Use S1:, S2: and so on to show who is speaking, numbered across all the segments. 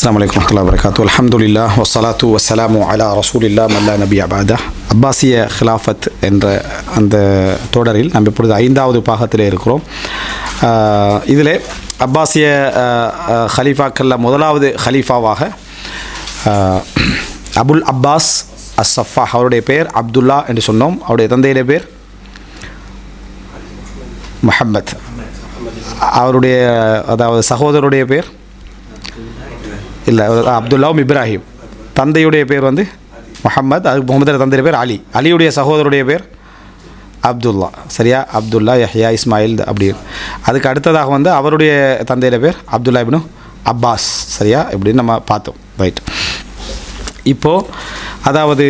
S1: அஸ்லாம் வலைக்கம் வரமத்துல்லா வரகாத்து அல்ஹம்துலில்லா வசலாத்து வசலாமு அலா ரசூலில்லா மல்லா நபி அபாதா அப்பாசிய ஹிலாஃபத் என்ற அந்த தொடரில் நம்ம இப்பொழுது ஐந்தாவது பாகத்தில் இருக்கிறோம் இதில் அப்பாசிய ஹலீஃபாக்களில் முதலாவது ஹலீஃபாவாக ஆஹ், அபுல் அப்பாஸ் அஸ்ஸஃபா அவருடைய பெயர் அப்துல்லா என்று சொன்னோம் அவருடைய தந்தையுடைய பேர் முஹம்மத் அவருடைய அதாவது சகோதரருடைய பேர் இல்லை அப்துல்லாவும் இப்ராஹிம் தந்தையுடைய பேர் வந்து முஹம்மத் அது முகமது தந்தையுடைய பேர் அலி அலியுடைய சகோதரருடைய பேர் அப்துல்லா சரியா அப்துல்லா யஹ்யா இஸ்மாயில் அப்படி அதுக்கு அடுத்ததாக வந்து அவருடைய தந்தையுடைய பேர் அப்துல்லா இப்னு அப்பாஸ் சரியா இப்படின்னு நம்ம பார்த்தோம் ரைட் இப்போது அதாவது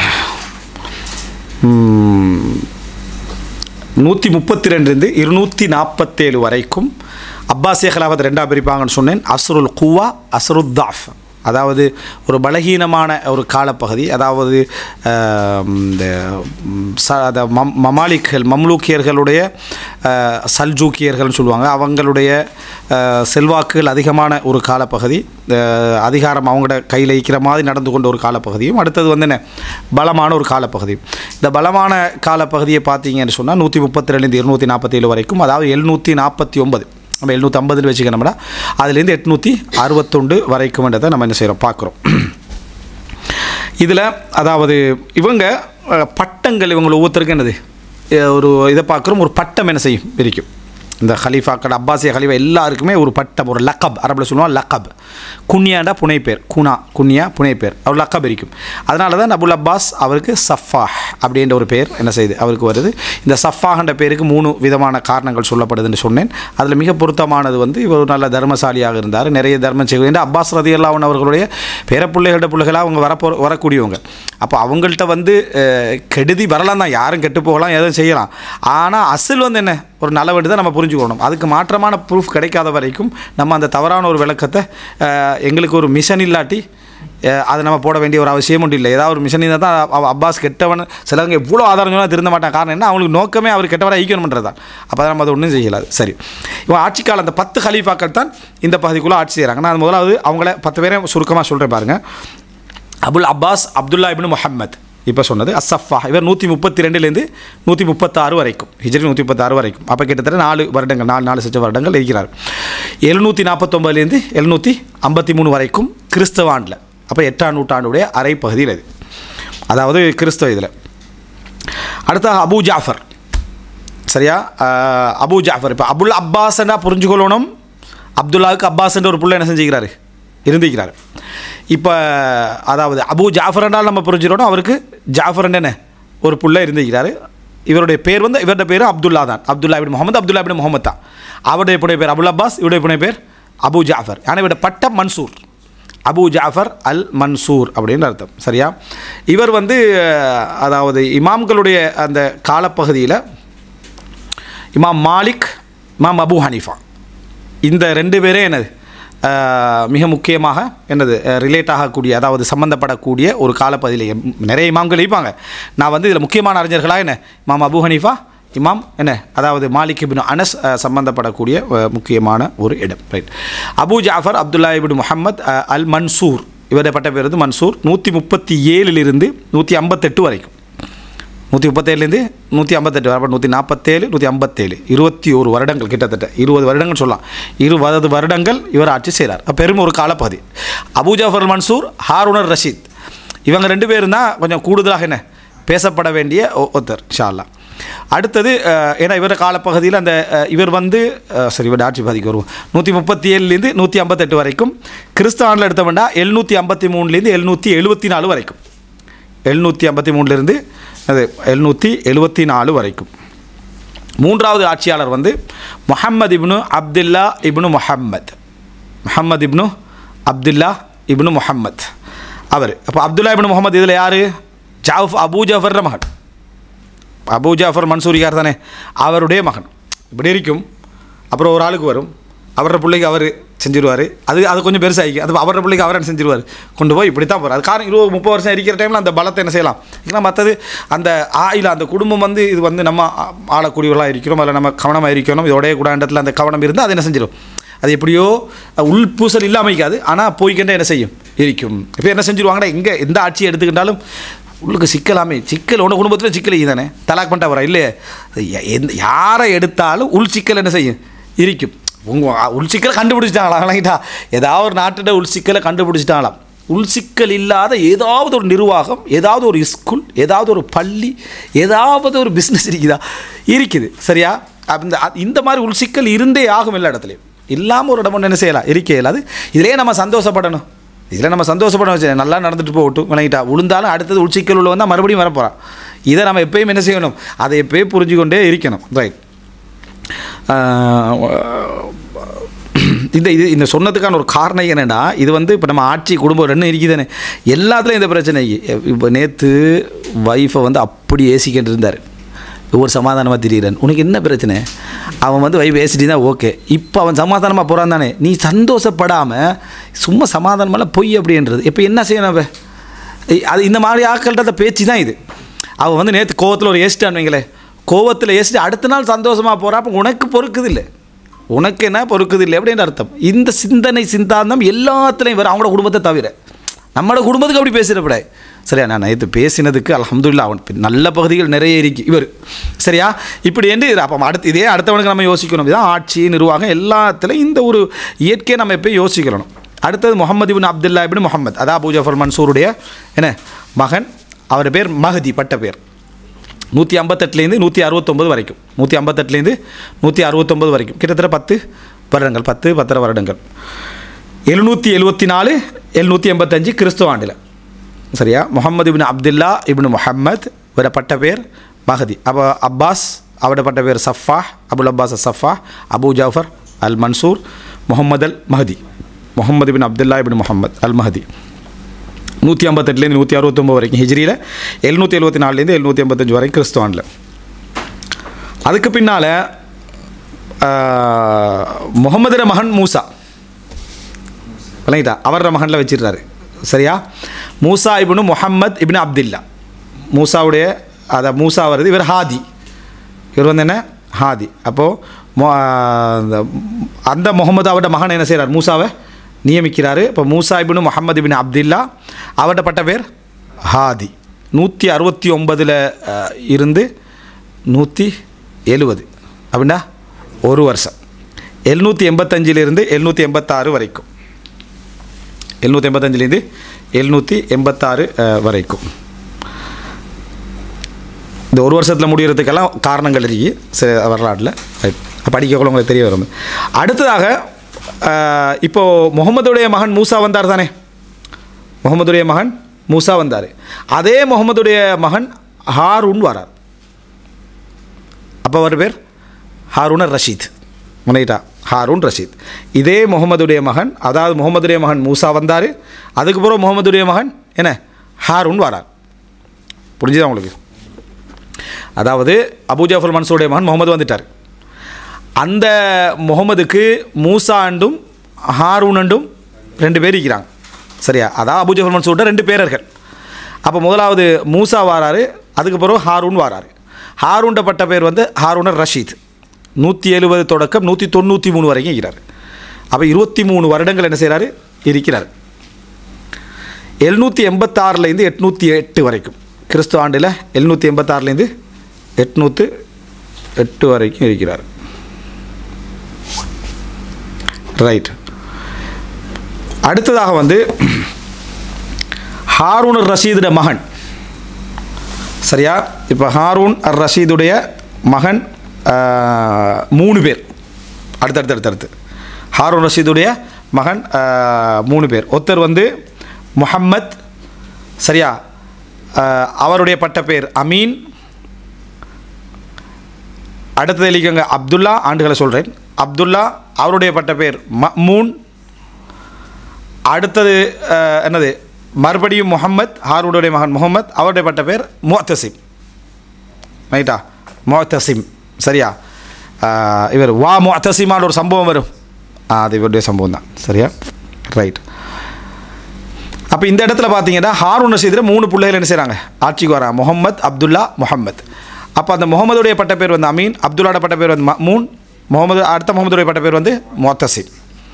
S1: ம், நூற்றி முப்பத்தி ரெண்டுலேருந்து இருநூற்றி நாற்பத்தேழு வரைக்கும் அப்பாசிய கலாபத் ரெண்டாக பிரிப்பாங்கன்னு சொன்னேன் அஸ்ருல் குவா அஸ்ருத் தாஃப் அதாவது ஒரு பலகீனமான ஒரு காலப்பகுதி அதாவது ஆஹ், இந்த ம், ச அத மம் மமாலிக்கள் மம்லூக்கியர்களுடைய ஆஹ், சல்ஜூக்கியர்கள்னு சொல்லுவாங்க அவங்களுடைய ஆஹ், செல்வாக்குகள் அதிகமான ஒரு காலப்பகுதி ஆஹ், அதிகாரம் அவங்களோட கையில் இருக்கிற மாதிரி நடந்து கொண்ட ஒரு காலப்பகுதியும் அடுத்தது வந்து என்ன பலமான ஒரு காலப்பகுதி இந்த பலமான காலப்பகுதியை பார்த்தீங்கன்னு சொன்னால் நூற்றி முப்பத்தி ரெண்டுலேருந்து இருநூற்றி நாற்பத்தேழு வரைக்கும் அதாவது எழுநூற்றி நாற்பத்தி ஒன்பது நம்ம எழுநூற்றி ஐம்பதுன்னு வச்சுக்கணும்னா அதுலேருந்து எட்நூற்றி அறுபத்தொண்டு வரைக்கும்ன்றதை நம்ம என்ன செய்கிறோம் பார்க்குறோம் இதில் அதாவது இவங்க அஹ், பட்டங்கள் இவங்களை ஒவ்வொருத்தருக்கும் என்னது அஹ், ஒரு இதை பார்க்குறோம் ஒரு பட்டம் என்ன செய்யும் இருக்கும் இந்த ஹலீஃபாக்கள் அப்பாசிய ஹலீஃபா எல்லாருக்குமே ஒரு பட்டம் ஒரு லக்கப் அரபில் சொல்லுவோம் லக்கப் குன்யாண்டா புனைப்பேர் குனா குன்யா புனைப்பேர் அவர் லக்கப் இருக்கும் அதனால தான் அபுல் அப்பாஸ் அவருக்கு சஃபாஹ் அப்படின்ற ஒரு பேர் என்ன செய்யுது அவருக்கு வருது இந்த சஃபாஹ்ன்ற பேருக்கு மூணு விதமான காரணங்கள் சொல்லப்படுதுன்னு சொன்னேன் அதில் மிக பொருத்தமானது வந்து இவர் ஒரு நல்ல தர்மசாலியாக இருந்தார் நிறைய தர்மம் செய்வது அப்பாஸ் ரதி அல்லாஹன் அவர்களுடைய பேரப்பிள்ளைகளோட பிள்ளைகளாக அவங்க வரப்போ வரக்கூடியவங்க அப்போ அவங்கள்ட்ட வந்து அஹ், கெடுதி வரலாம் தான் யாரும் கெட்டு போகலாம் எதுவும் செய்யலாம் ஆனால் அசல் வந்து என்ன ஒரு நல்லவண்டு தான் நம்ம புரிஞ்சுக்கணும் அதுக்கு மாற்றமான ப்ரூஃப் கிடைக்காத வரைக்கும் நம்ம அந்த தவறான ஒரு விளக்கத்தை அஹ், எங்களுக்கு ஒரு மிஷன் இல்லாட்டி அஹ், அதை நம்ம போட வேண்டிய ஒரு அவசியம் ஒன்றும் இல்லை ஏதாவது ஒரு மிஷன் இருந்தால் தான் அவ- அப்பாஸ் கெட்டவன் சிலவங்க எவ்வளோ ஆதாரம் சொன்னால் திருந்த மாட்டான் காரணம் என்ன அவங்களுக்கு நோக்கமே அவர் கெட்டவரை ஐக்கணும்ன்றது தான் அப்போ நம்ம அதை ஒன்றும் செய்யலாது சரி இவன் ஆட்சி காலம் அந்த பத்து ஹலீஃபாக்கள் தான் இந்த பகுதிக்குள்ளே ஆட்சி செய்கிறாங்க நான் முதலாவது அவங்கள பத்து பேரை சுருக்கமாக சொல்கிறேன் பாருங்கள் Abul Abbas Abdullah ibn Muhammad இப்போ சொன்னது அசஃபா இவர் நூற்றி முப்பத்தி ரெண்டுலேருந்து நூற்றி முப்பத்தாறு வரைக்கும் ஹிஜ்ரி நூற்றி முப்பத்தாறு வரைக்கும் அப்போ கிட்டத்தட்ட நாலு வருடங்கள் நாலு நாலு சச்ச வருடங்கள் இருக்கிறார் எழுநூற்றி நாற்பத்தொம்பதுலேருந்து எழுநூற்றி ஐம்பத்தி மூணு வரைக்கும் கிறிஸ்தவ ஆண்டில் அப்போ எட்டாம் நூற்றாண்டுடைய அரை பகுதியில் இது அதாவது கிறிஸ்தவ இதில் அடுத்தது அபு ஜாஃபர் சரியா அஹ், அபு ஜாஃபர் இப்போ அபுல் அப்பாஸ்னா புரிஞ்சுக்கொள்ளணும் அப்துல்லாவுக்கு அப்பாஸ்ன்ற ஒரு புள்ள என்ன செஞ்சுக்கிறாரு இருந்திருக்கிறார் இப்போ அதாவது அபு ஜாஃபர்னால் நம்ம புரிஞ்சுக்கணும் அவருக்கு ஜாஃபர் என்ன ஒரு புள்ள இருந்திருக்கிறாரு இவருடைய பேர் வந்து இவருடைய பேர் அப்துல்லா தான் Abdullah ibn Muhammad Abdullah ibn Muhammad தான் அவருடைய புனை பேர் அபுல் அப்பாஸ் இவருடைய புனை பேர் அபு ஜாஃபர் ஆனால் இவருடைய பட்டம் மன்சூர் அபு ஜாஃபர் அல் மன்சூர் அப்படின்னு அர்த்தம் சரியா இவர் வந்து அஹ், அதாவது இமாம்களுடைய அந்த காலப்பகுதியில் இமாம் மாலிக் இமாம் அபு ஹனீஃபா இந்த ரெண்டு பேரே என்னது அஹ், மிக முக்கியமாக என்னது ரிலேட் ஆகக்கூடிய அதாவது சம்மந்தப்படக்கூடிய ஒரு காலப்பகுதியில் எம்- நிறைய இமாம்கள் இருப்பாங்க நான் வந்து இதில் முக்கியமான அறிஞர்களாக என்ன இமாம் அபு ஹனீஃபா இமாம் என்ன அதாவது மாலிக் இப்னு அனஸ் அஹ், சம்பந்தப்படக்கூடிய அஹ், முக்கியமான ஒரு இடம் right Abu Jafar Abdullah ibn Muhammad அஹ், அல் மன்சூர் இவருடைய பட்ட பேர் வந்து மன்சூர் நூற்றி முப்பத்தி ஏழிலிருந்து நூற்றி ஐம்பத்தெட்டு வரைக்கும் நூற்றி முப்பத்தேழுலேருந்து நூற்றி ஐம்பத்தெட்டு வரப்போ நூற்றி நாற்பத்தேழு நூற்றி ஐம்பத்தேழு இருபத்தி ஒரு வருடங்கள் கிட்டத்தட்ட இருபது வருடங்கள் சொல்லலாம் இருபது வருடங்கள் இவர் ஆட்சி செய்கிறார் அப்ப பெரும் ஒரு காலப்பகுதி அபு ஜாஃபர் மன்சூர் ஹாரூனர் ரஷீத் இவங்க ரெண்டு பேரும் தான் கொஞ்சம் கூடுதலாக என்ன பேசப்பட வேண்டிய ஒ- ஒருத்தர் ஷா அல்லாஹ் அடுத்தது அஹ், ஏன்னா இவர் காலப்பகுதியில் அந்த அஹ், இவர் வந்து அஹ், சரி இவர் ஆட்சி பாதிக்கு வருவோம் நூற்றி முப்பத்தி ஏழுலேருந்து நூற்றி ஐம்பத்தெட்டு வரைக்கும் கிறிஸ்தவானில் எடுத்தோம்னா எழுநூற்றி ஐம்பத்தி மூணுலேருந்து எழுநூற்றி எழுபத்தி நாலு வரைக்கும் எழுநூற்றி ஐம்பத்தி மூணுலேருந்து அது எழுநூற்றி எழுபத்தி நாலு வரைக்கும் மூன்றாவது ஆட்சியாளர் வந்து முஹம்மது இப்னு அப்துல்லா இப்னு முஹம்மத் முஹம்மது இப்னு அப்துல்லா இப்னு முஹம்மத் அவர் அப்போ அப்துல்லா இப்னு முகமது இதில் யார் ஜாஃப் அபூ ஜாஃபர் மகன் அபூ ஜாஃபர் மன்சூரிகார் தானே அவருடைய மகன் இப்படி இருக்கும் அப்புறம் ஒரு ஆளுக்கு வரும் அவரோட பிள்ளைக்கு அவர் செஞ்சிருவார் அது அது கொஞ்சம் பெருசாகி அது அவரோட பிள்ளைக்கு அவர் என்ன செஞ்சிருவார் கொண்டு போய் இப்படி தான் போகிறார் அது காரணம் இருபது முப்பது வருஷம் இருக்கிற டைமில் அந்த பலத்தை என்ன செய்யலாம் ஏன்னா மற்றது அந்த ஆயில் அந்த குடும்பம் வந்து இது வந்து நம்ம ஆ- ஆளக்கூடியவர்களாக இருக்கிறோம் அதில் நம்ம கவனமாக இருக்கணும் இதோடைய கூட இடத்துல அந்த கவனம் இருந்தால் அது என்ன செஞ்சிடும் அது எப்படியோ உள் பூசல் இல்லாமல் இருக்காது ஆனால் போய்க்கிட்டே என்ன செய்யும் இருக்கும் இப்போ என்ன செஞ்சுருவாங்கன்னா எங்கே எந்த ஆட்சியை எடுத்துக்கிட்டாலும் உள்ளுக்கு சிக்கலாமே சிக்கல் உன குடும்பத்தில் சிக்கல் தானே தலாக் பண்ணிட்டா வர இல்லையே எ- எந்த யாரை எடுத்தாலும் உள் சிக்கல் என்ன செய்யும் இருக்கும் உங்கள் உள் சிக்கலை கண்டுபிடிச்சிட்டாங்களா விளங்கிட்டா ஏதாவது ஒரு நாட்டோட உள் சிக்கலை கண்டுபிடிச்சிட்டாங்களாம் உள் சிக்கல் இல்லாத ஏதாவது ஒரு நிர்வாகம் ஏதாவது ஒரு ஸ்கூல் ஏதாவது ஒரு பள்ளி ஏதாவது ஒரு பிஸ்னஸ் இருக்குதா இருக்குது சரியா அப்ப இந்த அ- இந்த மாதிரி உள் சிக்கல் இருந்தே ஆகும் எல்லா இடத்துலையும் இல்லாமல் ஒரு இடம் ஒன்று என்ன செய்யலாம் இருக்க இயலாது இதிலே நம்ம சந்தோஷப்படணும் இதில் நம்ம சந்தோஷப்படணும் வச்சு நல்லா நடந்துட்டு போகட்டும் விளங்கிட்டா உளுந்தாலும் அடுத்தது உள் சிக்கல் உள்ள வந்தால் மறுபடியும் வரப்போகிறான் இதை நம்ம எப்பயும் என்ன செய்யணும் அதை எப்பயும் புரிஞ்சு கொண்டே இருக்கணும் ரைட் இந்த இது இந்த சொன்னதுக்கான ஒரு காரணம் என்னென்னா இது வந்து இப்போ நம்ம ஆட்சி குடும்பம் ரெண்டும் இருக்குதானே எல்லாத்துலேயும் இந்த பிரச்சனை இப்போ நேற்று ஒய்ஃபை வந்து அப்படி ஏசிக்கிட்டு இருந்தார் ஒரு சமாதானமாக திரியிறன் உனக்கு என்ன பிரச்சனை அவன் வந்து வைஃப் ஏசிட்டு தான் ஓகே இப்போ அவன் சமாதானமாக போகிறான் தானே நீ சந்தோஷப்படாமல் சும்மா சமாதானமெல்லாம் பொய் அப்படின்றது இப்போ என்ன செய்யணும் அவன் ஏய், அது இந்த மாதிரி ஆக்கள்கிட்ட பேச்சு தான் இது அவன் வந்து நேற்று கோவத்தில் ஒரு ஏசிட்டான்னு வைங்களேன் கோவத்தில் ஏசிட்டு அடுத்த நாள் சந்தோஷமாக போகிறா அப்போ உனக்கு பொறுக்குது இல்லை உனக்கு என்ன பொறுக்குது இல்லை அப்படின்னு அர்த்தம் இந்த சிந்தனை சிந்தாந்தம் எல்லாத்துலேயும் வரும் அவங்களோட குடும்பத்தை தவிர நம்மளோட குடும்பத்துக்கு அப்படி பேசிடக்கூடாது சரியா நான் நேற்று பேசினதுக்கு அல்ஹம்துலில்லாஹ் அவன் பி- நல்ல பகுதிகள் நிறைய இருக்கு இவர் சரியா இப்படி என்று அப்போ அடுத்து இதே அடுத்தவனுக்கு நம்ம யோசிக்கணும் இதான் ஆட்சி நிர்வாகம் எல்லாத்துலேயும் இந்த ஒரு இயற்கையை நம்ம எப்பயும் யோசிக்கணும் அடுத்தது Muhammad ibn Abdullah ibn Muhammad அதான் அபூ ஜஃபர் மன்சூருடைய என்ன மகன் அவர் பேர் மஹதி பட்ட பேர் நூற்றி ஐம்பத்தெட்டுலேருந்து நூற்றி அறுபத்தொம்பது வரைக்கும் நூற்றி ஐம்பத்தெட்டுலேருந்து நூற்றி அறுபத்தொம்பது வரைக்கும் கிட்டத்தட்ட பத்து வருடங்கள் பத்து பத்தரை வருடங்கள் எழுநூற்றி எழுபத்தி நாலு எழுநூற்றி எண்பத்தஞ்சு கிறிஸ்துவ ஆண்டில் சரியா Muhammad ibn Abdullah ibn Muhammad இவர பட்ட பேர் மஹதி அப்போ அப்பாஸ் அவரோட பட்ட பேர் Saffah Abul Abbas Saffah Abu Jafar al Mansur Muhammad al Mahdi Muhammad ibn Abdullah ibn Muhammad al Mahdi நூற்றி ஐம்பத்தெட்டுலேருந்து நூற்றி அறுபத்தொம்பது வரைக்கும் ஹிஜ்ரியில் எழுநூற்றி எழுபத்தி நாலுலேருந்து எழுநூற்றி எண்பத்தஞ்சு வரைக்கும் கிறிஸ்துவானில் அதுக்கு பின்னால் முகமதுர மகன் மூசா விளங்கிட்டா அவரோட மகனில் வச்சிடுறாரு சரியா மூசா இப்னு முஹம்மத் இப்னு அப்துல்லா மூசாவுடைய அதை மூசா வருது இவர் ஹாதி இவர் வந்து என்ன ஹாதி அப்போது அந்த முகமது அவரோட மகன் என்ன செய்கிறார் மூசாவை நியமிக்கிறாரு இப்போ மூசா இப்னு முஹம்மது இப்னு அப்துல்லா அவரோட பட்ட பேர் ஹாதி நூற்றி அறுபத்தி ஒம்பதில் இருந்து நூற்றி எழுவது அப்படின்னா ஒரு வருஷம் எழுநூற்றி எண்பத்தஞ்சிலிருந்து எழுநூற்றி எண்பத்தாறு வரைக்கும் எழுநூற்றி எண்பத்தஞ்சிலேருந்து எழுநூற்றி எண்பத்தாறு அஹ், வரைக்கும் இந்த ஒரு வருஷத்தில் முடிகிறதுக்கெல்லாம் காரணங்கள் இருக்கு சில வரலாற்றில் படிக்கக்குள்ள உங்களுக்கு தெரிய வரும் அடுத்ததாக அஹ், இப்போ முகமதுடைய மகன் மூசா வந்தார் தானே முகமதுடைய மகன் மூசா வந்தார் அதே முகமதுடைய மகன் ஹாரூன் வரார் அப்போ அவர் பேர் ஹாரூன் ரஷீத் முனைட்டா ஹாரூன் ரஷீத் இதே முகமதுடைய மகன் அதாவது முகமதுடைய மகன் மூசா வந்தார் அதுக்கு பிறகு முகமதுடைய மகன் என்ன ஹாரூன் வரார் புரிஞ்சுதா உங்களுக்கு அதாவது அபூ ஜாஃபர் மன்சூருடைய மகன் முகமது வந்துட்டார் அந்த முகமதுக்கு மூசாண்டும் ஹாரூனண்டும் ரெண்டு பேர் இருக்கிறாங்க சரியா அதான் அபூ ஜாஃபர் மன்சூர்ட்ட ரெண்டு பேரர்கள் அப்போ முதலாவது மூசா வாராரு அதுக்கு பிறகு ஹாரூன் வாராரு ஹாரூன்ட பட்ட பேர் வந்து ஹாரூனர் ரஷீத் நூற்றி எழுபது தொடக்கம் நூற்றி தொண்ணூற்றி மூணு வரைக்கும் இருக்கிறார் அப்போ இருபத்தி மூணு வருடங்கள் என்ன செய்கிறாரு இருக்கிறார் எழுநூற்றி எண்பத்தாறுலேருந்து எட்நூற்றி எட்டு வரைக்கும் கிறிஸ்துவ ஆண்டில் எழுநூற்றி எண்பத்தாறுலேருந்து எட்நூற்று எட்டு வரைக்கும் இருக்கிறார் ரைட் அடுத்ததாக வந்து ஹாரூன் அர் ரஷீதுடைய மகன் சரியா இப்போ ஹாரூன் அர் ரஷீதுடைய மகன் ஆஹ், மூணு பேர் அடுத்தடுத்து அடுத்தடுத்து ஹாரூன் ரஷீதுடைய மகன் ஆஹ், மூணு பேர் ஒருத்தர் வந்து முஹம்மத் சரியா ஆஹ், அவருடைய பட்ட பேர் அமீன் அடுத்தது எழுதிக்கோங்க அப்துல்லா ஆண்டுகளை சொல்கிறேன் அப்துல்லா அவருடைய பட்ட பேர் மமூன் அடுத்தது அஹ், என்னது மறுபடியும் முகம்மத் ஹாரூனுடைய மகன் முகமத் அவருடைய பட்ட பேர் முத்தசிம் ரைட்டா முத்தசிம் சரியா அஹ், இவர் வா முத்தசிமான ஒரு சம்பவம் வரும் ஆ, அது இவருடைய சம்பவம் தான் சரியா ரைட் அப்போ இந்த இடத்துல பார்த்தீங்கன்னா ஹாரூன் ரஷீதில் மூணு பிள்ளைகள் என்ன செய்கிறாங்க ஆட்சிக்கு வராங்க முகமத் அப்துல்லா முகம்மத் அப்போ அந்த முகமதுடைய பட்ட பேர் வந்து அமீன் அப்துல்லாட பட்ட பேர் வந்து மமூன் முகமது அடுத்த முகமதுடைய பட்ட பேர் வந்து மொத்தசிம்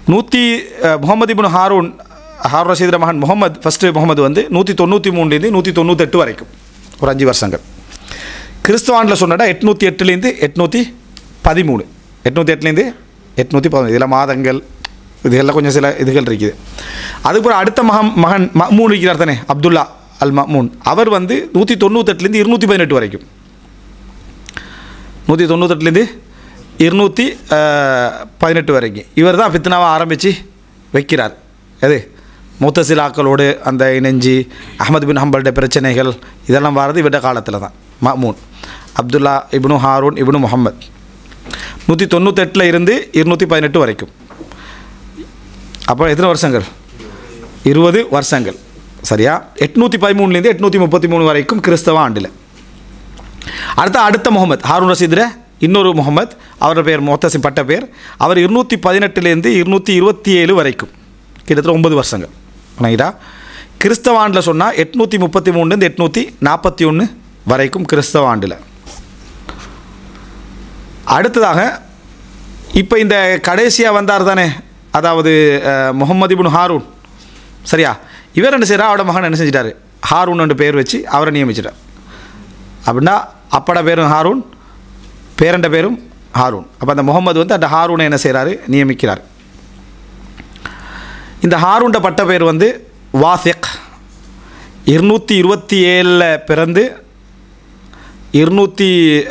S1: நூற்றி முகமது இப்னு ஹாரூன் ஹாரூன் ரஷீதுர மகன் முகமது ஃபஸ்ட்டு முகமது வந்து நூற்றி தொண்ணூற்றி மூணுலேருந்து நூற்றி தொண்ணூத்தெட்டு வரைக்கும் ஒரு அஞ்சு வருஷங்கள் கிறிஸ்துவாண்டில் சொன்னடா எட்நூற்றி எட்டுலேருந்து எட்நூற்றி பதிமூணு எட்நூற்றி எட்டுலேருந்து எட்நூற்றி பதிமூணு இதில் மாதங்கள் இதுகளில் கொஞ்சம் சில இதுகள் இருக்குது அதுக்கப்புறம் அடுத்த மகன் மகன் மஹ்மூன் இருக்கிறார் தானே அப்துல்லா அல் மஹ்மூன் அவர் வந்து நூற்றி தொண்ணூத்தெட்டுலேருந்து இருநூற்றி பதினெட்டு வரைக்கும் நூற்றி தொண்ணூத்தெட்டுலேருந்து இருநூற்றி பதினெட்டு வரைக்கும் இவர் தான் ஃபித்னாவை ஆரம்பித்து வைக்கிறார் எது முத்தசிலாக்களோடு அந்த இணைஞ்சி அஹமது பின் ஹம்பல்ட பிரச்சனைகள் இதெல்லாம் வர்றது இவருடைய காலத்தில் தான் மஹ்மூன் அப்துல்லா இப்னு ஹாரூன் இப்னு முகமது நூற்றி தொண்ணூத்தெட்டில் இருந்து இருநூற்றி பதினெட்டு வரைக்கும் அப்போ எத்தனை வருஷங்கள் இருபது வருஷங்கள் சரியா எட்நூற்றி பதிமூணுலேருந்து எட்நூற்றி முப்பத்தி மூணு வரைக்கும் கிறிஸ்தவ ஆண்டில் அடுத்த அடுத்த முகமது ஹாரூன் ரஷீத்ர இன்னொரு முகமது அவரோட பேர் மொத்தசிம் பட்ட பேர் அவர் இருநூற்றி பதினெட்டுலேருந்து இருநூற்றி இருபத்தி ஏழு வரைக்கும் கிட்டத்தட்ட ஒன்பது வருஷங்கள் ரைட்டா கிறிஸ்தவ ஆண்டில் சொன்னால் எட்நூற்றி முப்பத்தி மூணுலேருந்து எட்நூற்றி நாற்பத்தி ஒன்று வரைக்கும் கிறிஸ்தவ ஆண்டில் அடுத்ததாக இப்போ இந்த கடைசியாக வந்தார் தானே அதாவது அஹ், முகமது இப்னு ஹாரூன் சரியா இவர் என்ன செய்கிறா அவரோட மகன் என்ன செஞ்சிட்டாரு ஹாரூன் என்ற பேர் வச்சு அவரை நியமிச்சிட்டார் அப்படின்னா அப்பட பேரும் ஹாரூன் பேரண்ட பேரும் ஹாரூன் அப்போ அந்த முகமது வந்து அந்த ஹாரூனை என்ன செய்கிறாரு நியமிக்கிறார் இந்த ஹாரூன்ட பட்ட பேர் வந்து வாசிக் இருநூற்றி இருபத்தி ஏழில் பிறந்து இருநூற்றி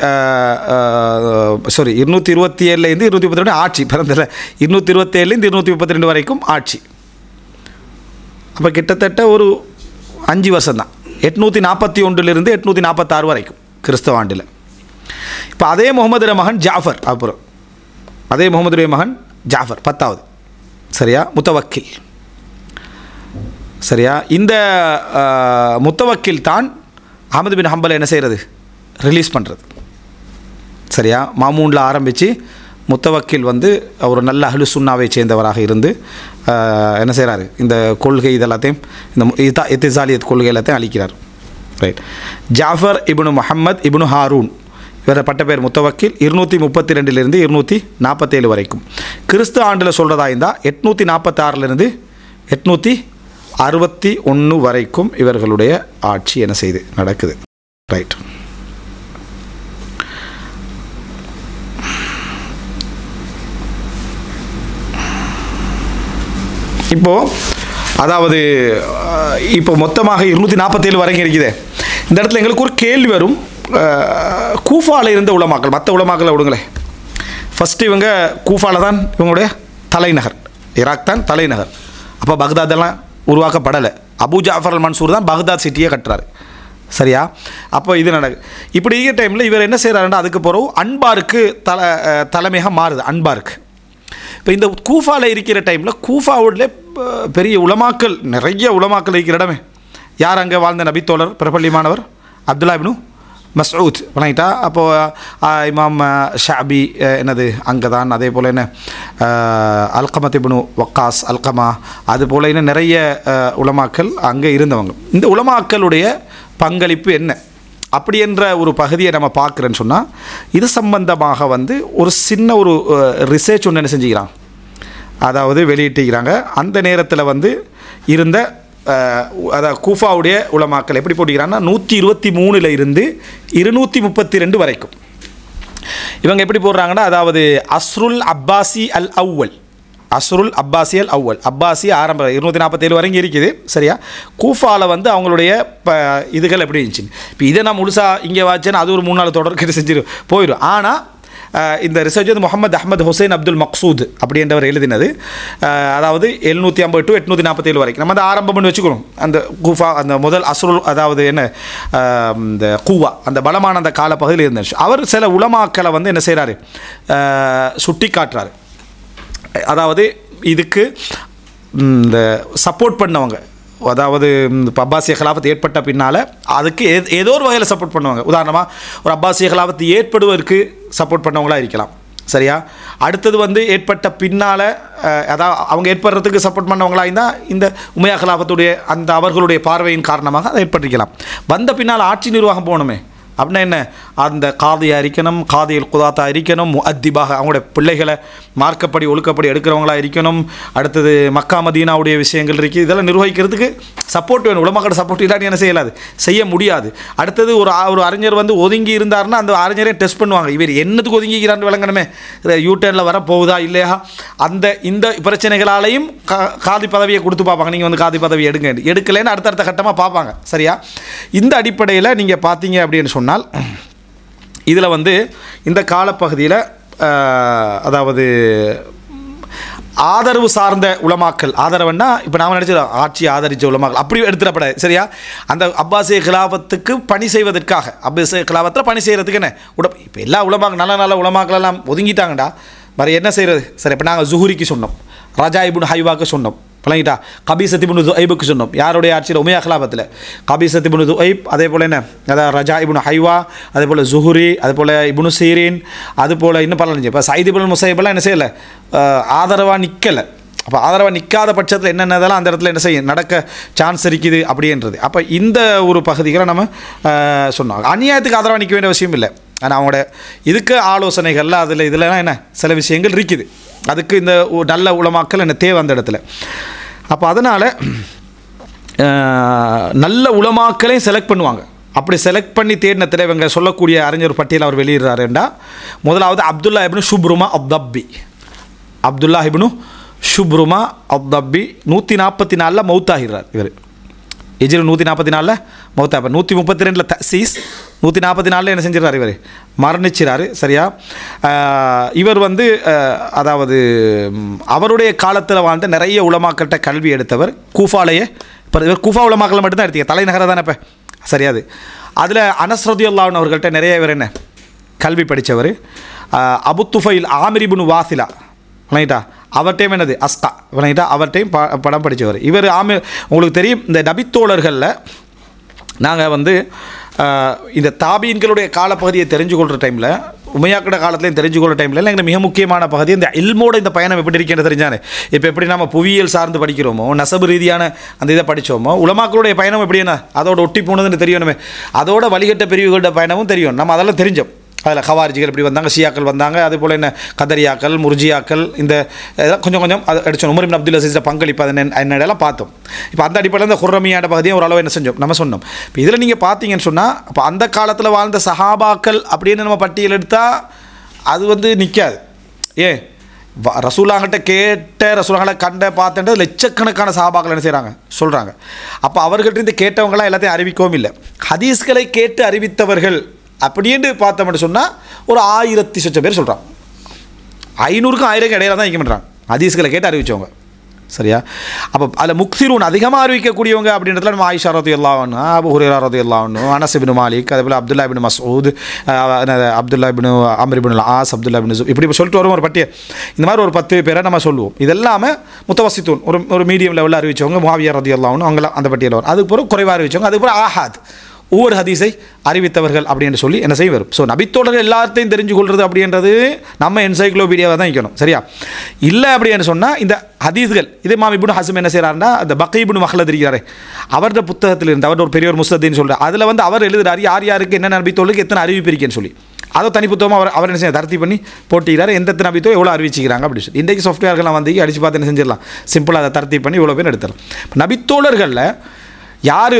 S1: சாரி இருநூற்றி இருபத்தி ஏழுலேருந்து இருநூற்றி முப்பத்தி ரெண்டு ஆட்சி பிறந்தல இருநூற்றி இருபத்தேழுலேருந்து இருநூற்றி முப்பத்தி ரெண்டு வரைக்கும் ஆட்சி அப்போ கிட்டத்தட்ட ஒரு அஞ்சு வருஷம்தான் எட்நூற்றி நாற்பத்தி ஒன்றிலிருந்து எட்நூற்றி நாற்பத்தாறு வரைக்கும் கிறிஸ்தவ ஆண்டில் இப்போ அதே முகமதுடைய மகன் ஜாஃபர் அப்புறம் அதே முகமதுடைய மகன் ஜாஃபர் பத்தாவது சரியா முத்தவக்கில் சரியா இந்த அஹ், முத்தவக்கில் தான் அஹமது பின் ஹம்பல் என்ன செய்கிறது ரிலீஸ் பண்ணுறது சரியா மாமூனில் ஆரம்பித்து முத்தவக்கில் வந்து ஒரு நல்ல அஹ்லு சுன்னாவை சேர்ந்தவராக இருந்து அஹ், என்ன செய்கிறாரு இந்த கொள்கை இதெல்லாத்தையும் இந்த மு- இதா இத்திசாலியத் கொள்கை எல்லாத்தையும் அளிக்கிறார் right Jafar ibn Muhammad ibn Harun இவரை பட்ட பேர் முத்தவக்கில் இருநூற்றி முப்பத்தி ரெண்டிலிருந்து இருநூற்றி நாற்பத்தேழு வரைக்கும் கிறிஸ்து ஆண்டில் சொல்கிறதா இருந்தால் எட்நூற்றி நாற்பத்தாறிலிருந்து எட்நூற்றி அறுபத்தி ஒன்று வரைக்கும் இவர்களுடைய ஆட்சி என்ன செய்து நடக்குது ரைட் இப்போது அதாவது அஹ், இப்போ மொத்தமாக இருநூற்றி நாற்பத்தேழு வரைக்கும் இருக்குது இந்த இடத்துல எங்களுக்கு ஒரு கேள்வி வரும் அஹ், கூஃபால இருந்த உலமாக்கள் மற்ற உலமாக்களை விடுங்களேன் ஃபஸ்ட்டு இவங்க கூஃபால தான் இவங்களுடைய தலைநகர் ஈராக் தான் தலைநகர் அப்போ பக்தாதெல்லாம் உருவாக்கப்படலை அபு ஜாஃபர் அல் மன்சூர் தான் பக்தாத் சிட்டியை கட்டுறாரு சரியா அப்போ இது நடக்கு இப்படி இருக்கிற டைமில் இவர் என்ன செய்கிறாருன்னா அதுக்கு பிறகு அன்பாருக்கு தலை அஹ், தலைமையாக மாறுது அன்பாருக்கு இப்போ இந்த கூஃபாவில் இருக்கிற டைமில் கூஃபாவுடைய அஹ், பெரிய உலமாக்கள் நிறைய உலமாக்கள் இருக்கிற இடமே யார் அங்கே வாழ்ந்த நபித்தோழர் பிரபல்யமானவர் அப்துல்லா இப்னு மஸ்ஊத் வணங்கிட்டா அப்போது இமாம் அஹ், ஷாபி அஹ், என்னது அங்கே தான் அதே போல் என்ன அஹ், அல்கமத் இப்னு வக்காஸ் அல்கமா அது போல் இன்னும் நிறைய அஹ், உலமாக்கள் அங்கே இருந்தவங்க இந்த உலமாக்களுடைய பங்களிப்பு என்ன அப்படி என்ற ஒரு பகுதியை நம்ம பார்க்குறேன்னு சொன்னால் இது சம்பந்தமாக வந்து ஒரு சின்ன ஒரு ரிசர்ச் ஒன்று என்ன செஞ்சுக்கிறாங்க அதாவது வெளியிட்டிருக்கிறாங்க அந்த நேரத்தில் வந்து இருந்த அஹ், அதாவது கூஃபாவுடைய உலமாக்கள் எப்படி போட்டிக்கிறாங்கன்னா நூற்றி இருபத்தி மூணில் இருந்து இருநூற்றி முப்பத்தி ரெண்டு வரைக்கும் இவங்க எப்படி போடுறாங்கன்னா அதாவது அஸ்ருல் அப்பாசி அல் அவ்வல் அஸ்ருல் அப்பாசி அல் அவ்வல் அப்பாசி ஆரம்ப இருநூற்றி நாற்பத்தேழு வரைக்கும் இருக்குது சரியா கூஃபாவில் வந்து அவங்களுடைய ப இதுகள் எப்படி இருந்துச்சு இப்போ இதை நான் முழுசாக இங்கே வாச்சேன்னா அது ஒரு மூணு நாள் தொடர் கிட்ட செஞ்சிரு போயிடும் ஆனால் அஹ், இந்த ரிசர்ச் வந்து முகமது அஹமது ஹுசைன் அப்துல் மக்சூத் அப்படின்றவர் எழுதினது அஹ், அதாவது எழுநூற்றி ஐம்பது டு எட்நூற்றி நாற்பத்தேழு வரைக்கும் நம்ம அதை ஆரம்பம் பண்ணி வச்சுக்கணும் அந்த கூஃபா அந்த முதல் அசுருல் அதாவது என்ன அஹ், இந்த கூவா அந்த பலமான அந்த காலப்பகுதியில் இருந்துச்சு அவர் சில உலமாக்களை வந்து என்ன செய்கிறாரு சுட்டி காட்டுறாரு அதாவது இதுக்கு ம், இந்த சப்போர்ட் பண்ணவங்க அதாவது இந்த இப்போ அப்பாசிய கலாபத்து ஏற்பட்ட பின்னால் அதுக்கு ஏ ஏதோ ஒரு வகையில் சப்போர்ட் பண்ணுவாங்க உதாரணமாக ஒரு அப்பாசிய கலாபத்து ஏற்படுவதற்கு சப்போர்ட் பண்ணவங்களா இருக்கலாம் சரியா அடுத்தது வந்து ஏற்பட்ட பின்னால் அதாவது அவங்க ஏற்படுறதுக்கு சப்போர்ட் பண்ணவங்களா இருந்தால் இந்த உமையா கலாபத்துடைய அந்த அவர்களுடைய பார்வையின் காரணமாக அதை ஏற்பட்டிருக்கலாம் வந்த பின்னால் ஆட்சி நிர்வாகம் போகணுமே அப்படின்னா என்ன அந்த காதியாக இருக்கணும் காதியில் குதாத்தா இருக்கணும் முஅத்திபாக அவங்களுடைய பிள்ளைகளை மார்க்கப்படி ஒழுக்கப்படி எடுக்கிறவங்களா இருக்கணும் அடுத்தது மக்கா மதீனாவுடைய விஷயங்கள் இருக்குது இதெல்லாம் நிர்வகிக்கிறதுக்கு சப்போர்ட் வேணும் உலமக்கட சப்போர்ட் இல்லாட்டி என்ன செய்யலாது செய்ய முடியாது அடுத்தது ஒரு ஆ- ஒரு அறிஞர் வந்து ஒதுங்கி இருந்தாருன்னா அந்த அறிஞரை டெஸ்ட் பண்ணுவாங்க இவர் என்னத்துக்கு ஒதுங்கிக்கிறான்னு விளங்கணுமே யூட்டர்னில் வர போகுதா இல்லையா அந்த இந்த பிரச்சனைகளாலையும் கா காதி பதவியை கொடுத்து பார்ப்பாங்க நீங்கள் வந்து காதி பதவி எடுங்க எடுக்கலைன்னு அடுத்தடுத்த கட்டமாக பார்ப்பாங்க சரியா இந்த அடிப்படையில் நீங்கள் பார்த்தீங்க அப்படின்னு சொன்னால் இதில் வந்து இந்த காலப்பகுதியில் அதாவது ஆதரவு சார்ந்த உலமாக்கல் ஆதரவுன்னா இப்போ நாம நினச்சோம் ஆட்சி ஆதரித்த உலமாக்கல் அப்படி எடுத்துடப்படாது சரியா அந்த அப்பாசிய கிலாபத்துக்கு பணி செய்வதற்காக அப்பாசிய கிலாபத்தில் பணி செய்கிறதுக்கு என்ன உட இப்போ எல்லா உலமாக்கள் நல்ல நல்ல உலமாக்கள் எல்லாம் ஒதுங்கிட்டாங்கடா வேறு என்ன செய்கிறது சரி இப்போ நாங்கள் ஜுஹூரிக்கு சொன்னோம் ராஜா இபுன் ஹைவாக்கு சொன்னோம் பழங்கிட்டா கபீசத் இபுன் துஐபுக்கு சொன்னோம் யாருடைய ஆட்சியில் உமையா கலாபத்தில் கபீசத் இபுன் துஐப் அதே போல் என்ன அதாவது ரஜா இபுன் ஹைவா அதே போல் ஜுஹுரி அதே போல் இபுனு சீரின் அது போல் இன்னும் பல இப்போ சைத் இபுன் முசைபெல்லாம் என்ன செய்யலை ஆதரவாக நிற்கலை அப்போ ஆதரவாக நிற்காத பட்சத்தில் என்னென்னதெல்லாம் அந்த இடத்துல என்ன செய்யும் நடக்க சான்ஸ் இருக்குது அப்படின்றது அப்போ இந்த ஒரு பகுதிகளை நம்ம அஹ், சொன்னோம் அநியாயத்துக்கு ஆதரவாக நிற்க வேண்டிய அவசியம் இல்லை ஆனால் அவங்களோட இதுக்கு ஆலோசனைகள்ல அதில் இதெல்லாம் என்ன சில விஷயங்கள் இருக்குது அதுக்கு இந்த ஒ- நல்ல உளமாக்கல் என்ன தேவை அந்த இடத்துல அப்போ அதனால் நல்ல உளமாக்களையும் செலக்ட் பண்ணுவாங்க அப்படி செலக்ட் பண்ணி தேடினத்தில் இவங்க சொல்லக்கூடிய அறிஞர் பட்டியல் அவர் வெளியிடுறாருண்டா முதலாவது அப்துல்லா இப்னு ஷுப்ருமா அப்தப்பி அப்துல்லா இப்னு ஷுப்ருமா அப்தப்பி நூற்றி நாற்பத்தி நாலில் மௌத்தாகிறார் இவர் எஜில் நூற்றி நாற்பத்தி நாலில் மௌத்தா நூற்றி முப்பத்தி ரெண்டில் தசீஸ் நூற்றி நாற்பத்தி நாலில் என்ன செஞ்சிடறாரு இவர் மரணிச்சிறாரு சரியா ஆஹ் இவர் வந்து ஆஹ் அதாவது ம், அவருடைய காலத்தில் வாழ்ந்த நிறைய உலமாக்கள்கிட்ட கல்வி எடுத்தவர் கூஃபாலேயே இப்போ இவர் கூஃபா உலமாக்களை மட்டும்தான் எடுத்தீங்க தலைநகரம் தானே இப்போ சரியாது அதில் அனஸ்ரதியுல்லான் அவர்கள்ட்ட நிறைய இவர் என்ன கல்வி படித்தவர் அபு துஃபைல் ஆமிரிபுன் வாசிலா விளங்கிட்டா அவர்கிட்டையும் என்னது அஸ்கா விளங்கிட்டா அவர்கிட்டையும் ப படம் படித்தவர் இவர் ஆமி உங்களுக்கு தெரியும் இந்த நபித்தோழர்களில் நாங்கள் வந்து ஆஹ், இந்த தாபீன்களுடைய காலப்பகுதியை தெரிஞ்சு கொள்கிற டைமில் உமையாக்கிட காலத்துலையும் தெரிஞ்சு கொள்கிற டைமில் எங்களுக்கு மிக முக்கியமான பகுதி இந்த இல்மோட இந்த பயணம் எப்படி இருக்கேன்னு தெரிஞ்சானே இப்போ எப்படி நம்ம புவியியல் சார்ந்து படிக்கிறோமோ நசபு ரீதியான அந்த இதை படித்தோமோ உலமாக்களுடைய பயணம் எப்படி என்ன அதோட ஒட்டி போனதுன்னு தெரியணுமே அதோட வழிகட்ட பிரிவுகளோட பயணமும் தெரியும் நம்ம அதெல்லாம் தெரிஞ்சோம் அதில் ஹவாரிஜிகள் இப்படி வந்தாங்க ஷியாக்கள் வந்தாங்க அதே போல் என்ன கதரியாக்கள் முர்ஜியாக்கள் இந்த இதெல்லாம் கொஞ்சம் கொஞ்சம் அது அடிச்சோம் உமர் இப்னு அப்துல் அசீஸில் பங்களிப்பு அது என்ன- என்னடெல்லாம் பார்த்தோம் இப்போ அந்த அடிப்படையில் இந்த குர்ரமியாட பகுதியும் ஓரளவு என்ன செஞ்சோம் நம்ம சொன்னோம் இப்போ இதில் நீங்கள் பார்த்தீங்கன்னு சொன்னால் இப்போ அந்த காலத்தில் வாழ்ந்த சஹாபாக்கள் அப்படின்னு நம்ம பட்டியல் எடுத்தால் அது வந்து நிற்காது ஏன் வ- ரசூலாங்கிட்ட கேட்ட ரசூலாங்களை கண்ட பார்த்துட்டு லட்சக்கணக்கான சஹாபாக்கள் என்ன செய்கிறாங்க சொல்கிறாங்க அப்போ அவர்கள்ட்ட இருந்து கேட்டவங்களாம் எல்லாத்தையும் அறிவிக்கவும் இல்லை ஹதீஸ்களை கேட்டு அறிவித்தவர்கள் அப்படின்னு பார்த்தோம்னு சொன்னால் ஒரு ஆயிரத்தி சொச்ச பேர் சொல்கிறாங்க ஐநூறுக்கும் ஆயிரம் இடையில தான் வைக்க மாட்டாங்க ஹதீஸ்களை கேட்டு அறிவிச்சவங்க சரியா அப்போ அதில் முக்சிரூன் அதிகமாக அறிவிக்கக்கூடியவங்க அப்படின்றதுல நம்ம ஆயிஷா ரதி எல்லாம் அபு ஹுரேரா ரதி எல்லாம் அனஸ் இபின் மாலிக் அதே போல் அப்துல்லா இபின் மசூத் அஹ், என்னது, Abdullah ibn Amr ibn As Abdullah ibn இப்படி சொல்லிட்டு வரும் ஒரு பட்டியல் இந்த மாதிரி ஒரு பத்து பேரை நம்ம சொல்லுவோம் இதெல்லாமே முத்தவசித்தூன் ஒரு ஒரு மீடியம் லெவலில் அறிவிச்சவங்க முவாவியா ரதி எல்லாம் அவங்களாம் அந்த பட்டியல் வரும் அதுக்கு பிறகு குறைவாக அறிவிச்சவங்க அதுக்கு பிறகு ஆஹாத் ஒவ்வொரு ஹதீஸை அறிவித்தவர்கள் அப்படின்னு சொல்லி என்ன செய்ய வரும் ஸோ நபித்தோழர்கள் எல்லாத்தையும் தெரிஞ்சு கொள்வது அப்படின்றது நம்ம என்சைக்ளோபீடியாவை தான் வைக்கணும் சரியா இல்லை அப்படின்னு சொன்னால் இந்த ஹதீஸ்கள் இதே மாம் இப்னு ஹசம் என்ன செய்கிறாருன்னா அந்த பக்கீபுன் மஹ்லத் இருக்கிறாரே அவருடைய புத்தகத்தில் இருந்து அவர் ஒரு பெரிய ஒரு முஸ்தத்தின்னு சொல்கிறார் அதில் வந்து அவர் எழுதுறாரு யார் யாருக்கு என்ன நபித்தோளுக்கு எத்தனை அறிவிப்பு இருக்கேன்னு சொல்லி அதை தனிப்புத்தமாக அவர் அவர் என்ன செய்ய தரத்தி பண்ணி போட்டிக்கிறார் எந்த எத்தனை நபித்தோ எவ்வளோ அறிவிச்சிக்கிறாங்க அப்படின்னு சொல்லி இன்றைக்கு சாஃப்ட்வேர்கள்லாம் வந்து அடிச்சு பார்த்து என்ன செஞ்சிடலாம் சிம்பிளாக அதை தரத்தி பண்ணி இவ்வளோ பேர் எடுத்துடலாம் இப்ப நபித்தோழர்களில் யார்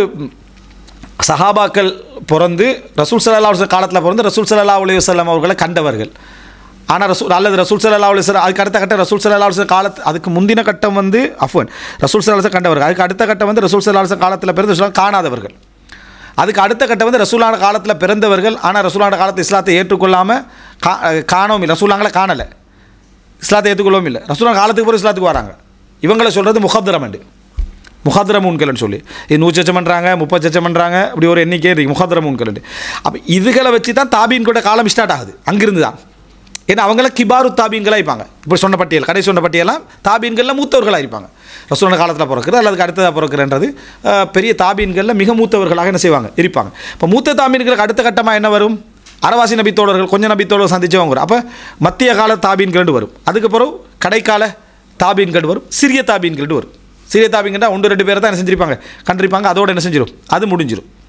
S1: சஹாபாக்கள் பிறந்து ரசூல் சல்லா அலுவலம் காலத்தில் பிறந்து ரசூல் சல்லா அலி வல்லம் அவர்களை கண்டவர்கள் ஆனால் ரசூல் அல்லது ரசூல் சல்லா அலி வல்லம் அதுக்கு அடுத்த கட்டம் ரசூல் சல்லா அலுவலம் காலத்து அதுக்கு முந்தின கட்டம் வந்து அஃபன் ரசூல் சல்லா அலுவலம் கண்டவர்கள் அதுக்கு அடுத்த கட்டம் வந்து ரசூல் சல்லா அலுவலம் காலத்தில் பிறந்து ரசூல் காணாதவர்கள் அதுக்கு அடுத்த கட்டம் வந்து ரசூலான காலத்தில் பிறந்தவர்கள் ஆனால் ரசூலான காலத்தில் இஸ்லாத்தை ஏற்றுக்கொள்ளாமல் கா காணவும் இல்லை ரசூலாங்களை காணலை இஸ்லாத்தை ஏற்றுக்கொள்ளவும் இல்லை ரசூலான காலத்துக்கு பிறகு இஸ்லாத்துக்கு வராங்க இவங்களை சொல்கிறது முகத்ரமண்டு முகாந்திர மூன்கள்னு சொல்லி இது நூறு சச்சம் பண்ணுறாங்க முப்பது சச்சம் பண்ணுறாங்க இப்படி ஒரு எண்ணிக்கை இருக்குது முகாந்திர மூன்கள் அப்போ இதுகளை வச்சு தான் தாபீன் கூட காலம் ஸ்டார்ட் ஆகுது அங்கிருந்து தான் ஏன்னா அவங்களாம் கிபாரு தாபீன்களாக இருப்பாங்க இப்படி சொன்ன பட்டியல் கடை சொன்ன பட்டியலாம் தாபீன்களில் மூத்தவர்களாக இருப்பாங்க ரசூலான காலத்தில் பிறக்கிறது அல்லது அடுத்ததாக பிறக்கிறன்றது அஹ், பெரிய தாபீன்களில் மிக மூத்தவர்களாக என்ன செய்வாங்க இருப்பாங்க இப்போ மூத்த தாபீன்களுக்கு அடுத்த கட்டமாக என்ன வரும் அரவாசி நபித்தோழர்கள் கொஞ்சம் நபித்தோழர்கள் சந்திச்சவங்க வரும் அப்போ மத்திய கால தாபீன்கள் வரும் அதுக்கப்புறம் கடைக்கால தாபீன்கள் வரும் சிறிய தாபீன்கள் வரும் சிறிய தாபீங்கன்னா ஒன்று ரெண்டு பேரை தான் என்ன செஞ்சிருப்பாங்க கண்டிருப்பாங்க அதோட என்ன செஞ்சிடும் அது முடிஞ்சிடும்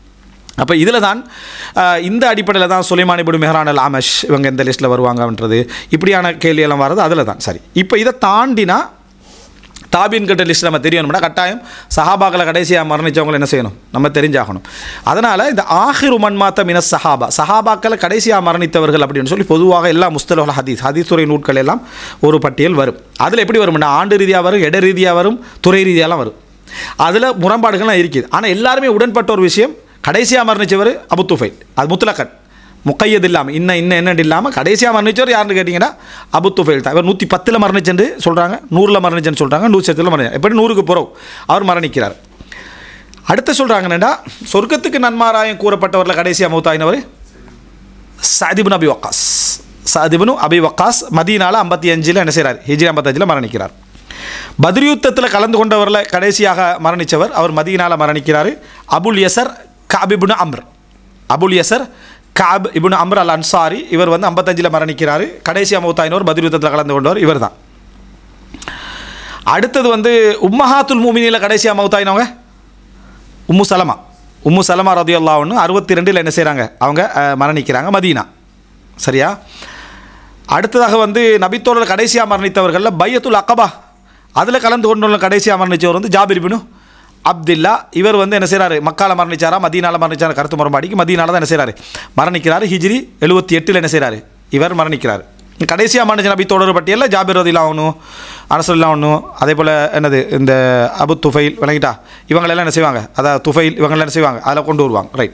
S1: அப்போ இதில் தான் அஹ், இந்த அடிப்படையில் தான் சுலைமான் இபுடு மெஹரான் அல் ஆமஷ் இவங்க எந்த லிஸ்ட்டில் வருவாங்கன்றது இப்படியான கேள்வியெல்லாம் வர்றது அதில் தான் சரி இப்போ இதை தாண்டினா தாபின் கட்ட லிஸ்ட் நம்ம தெரியணும்னா கட்டாயம் சஹாபாக்களை கடைசியாக மரணிச்சவங்களை என்ன செய்யணும் நம்ம தெரிஞ்சாகணும் அதனால் இந்த ஆஹிரு மன்மாத்த மின சஹாபா சஹாபாக்களை கடைசியாக மரணித்தவர்கள் அப்படின்னு சொல்லி பொதுவாக எல்லா முஸ்தலோல் ஹதீஸ் ஹதீஸ் துறை நூட்கள் எல்லாம் ஒரு பட்டியல் வரும் அதில் எப்படி வரும்னா ஆண்டு ரீதியாக வரும் இட ரீதியாக வரும் துறை ரீதியாலாம் வரும் அதில் முரண்பாடுகள்லாம் இருக்குது ஆனால் எல்லாருமே உடன்பட்ட ஒரு விஷயம் கடைசியாக மரணிச்சவர் அபு துஃபைல் அது முத்தலக்கன் முக்கையது இல்லாமல் இன்ன இன்ன என்னண்டு இல்லாமல் கடைசியாக மரணிச்சவர் யாருன்னு கேட்டிங்கன்னா அபு துஃபைல் தான் இவர் நூற்றி பத்தில் மரணிச்சென்று சொல்கிறாங்க நூறில் மரணிச்சேன்னு சொல்கிறாங்க நூற்றி சத்தில் மரணி எப்படி நூறுக்கு போகிறோம் அவர் மரணிக்கிறார் அடுத்து சொல்கிறாங்க என்னடா சொர்க்கத்துக்கு நன்மாராயம் கூறப்பட்டவரில் கடைசியாக மௌத்தாயினவர் சாதிபுன் அபி வக்காஸ் சாதிபுனு அபி வக்காஸ் மதீனால ஐம்பத்தி அஞ்சில் என்ன செய்கிறார் ஹிஜ்ரி ஐம்பத்தஞ்சில் மரணிக்கிறார் பத்ர் யுத்தத்தில் கலந்து கொண்டவரில் கடைசியாக மரணித்தவர் அவர் மதீனால மரணிக்கிறார் அபுல் யசர் காபிபுன் அம்ர் அபுல் யசர் காப் இபுன் அம்ர் அல் அன்சாரி இவர் வந்து ஐம்பத்தஞ்சில் மரணிக்கிறார் கடைசி அமௌத்தாயினவர் பத்ர் யுத்தத்தில் கலந்து கொண்டவர் இவர் தான் அடுத்தது வந்து உம்மஹாத்துல் மூமினியில் கடைசியாக மௌத்தாயினவங்க உம்மு சலமா உம்மு சலமா ரதியுல்லா ஒன்று அறுபத்தி ரெண்டில் என்ன செய்கிறாங்க அவங்க அஹ், மரணிக்கிறாங்க மதீனா சரியா அடுத்ததாக வந்து நபித்தோழர் கடைசியாக மரணித்தவர்களில் பையத்துல் அக்கபா அதில் கலந்து கொண்டுள்ள கடைசியாக மரணித்தவர் வந்து ஜாபிர் பினு அப்துல்லா இவர் வந்து என்ன செய்கிறாரு மக்கால மரணிச்சாரா மதீனால மரணிச்சாரா கருத்து முரம்பாடிக்கு மதீனால தான் என்ன செய்கிறாரு மரணிக்கிறாரு ஹிஜ்ரி எழுபத்தி எட்டில் என்ன செய்கிறாரு இவர் மரணிக்கிறார் கடைசியாக மரணிச்ச நபி தொடர் பட்டியலில் ஜாபிர் ரதிலா ஒன்றும் அரசுல்லா ஒன்றும் அதே போல் என்னது இந்த அபு துஃபைல் விளங்கிட்டா இவங்களெல்லாம் என்ன செய்வாங்க அதாவது துஃபைல் இவங்களெல்லாம் என்ன செய்வாங்க அதில் கொண்டு வருவாங்க ரைட்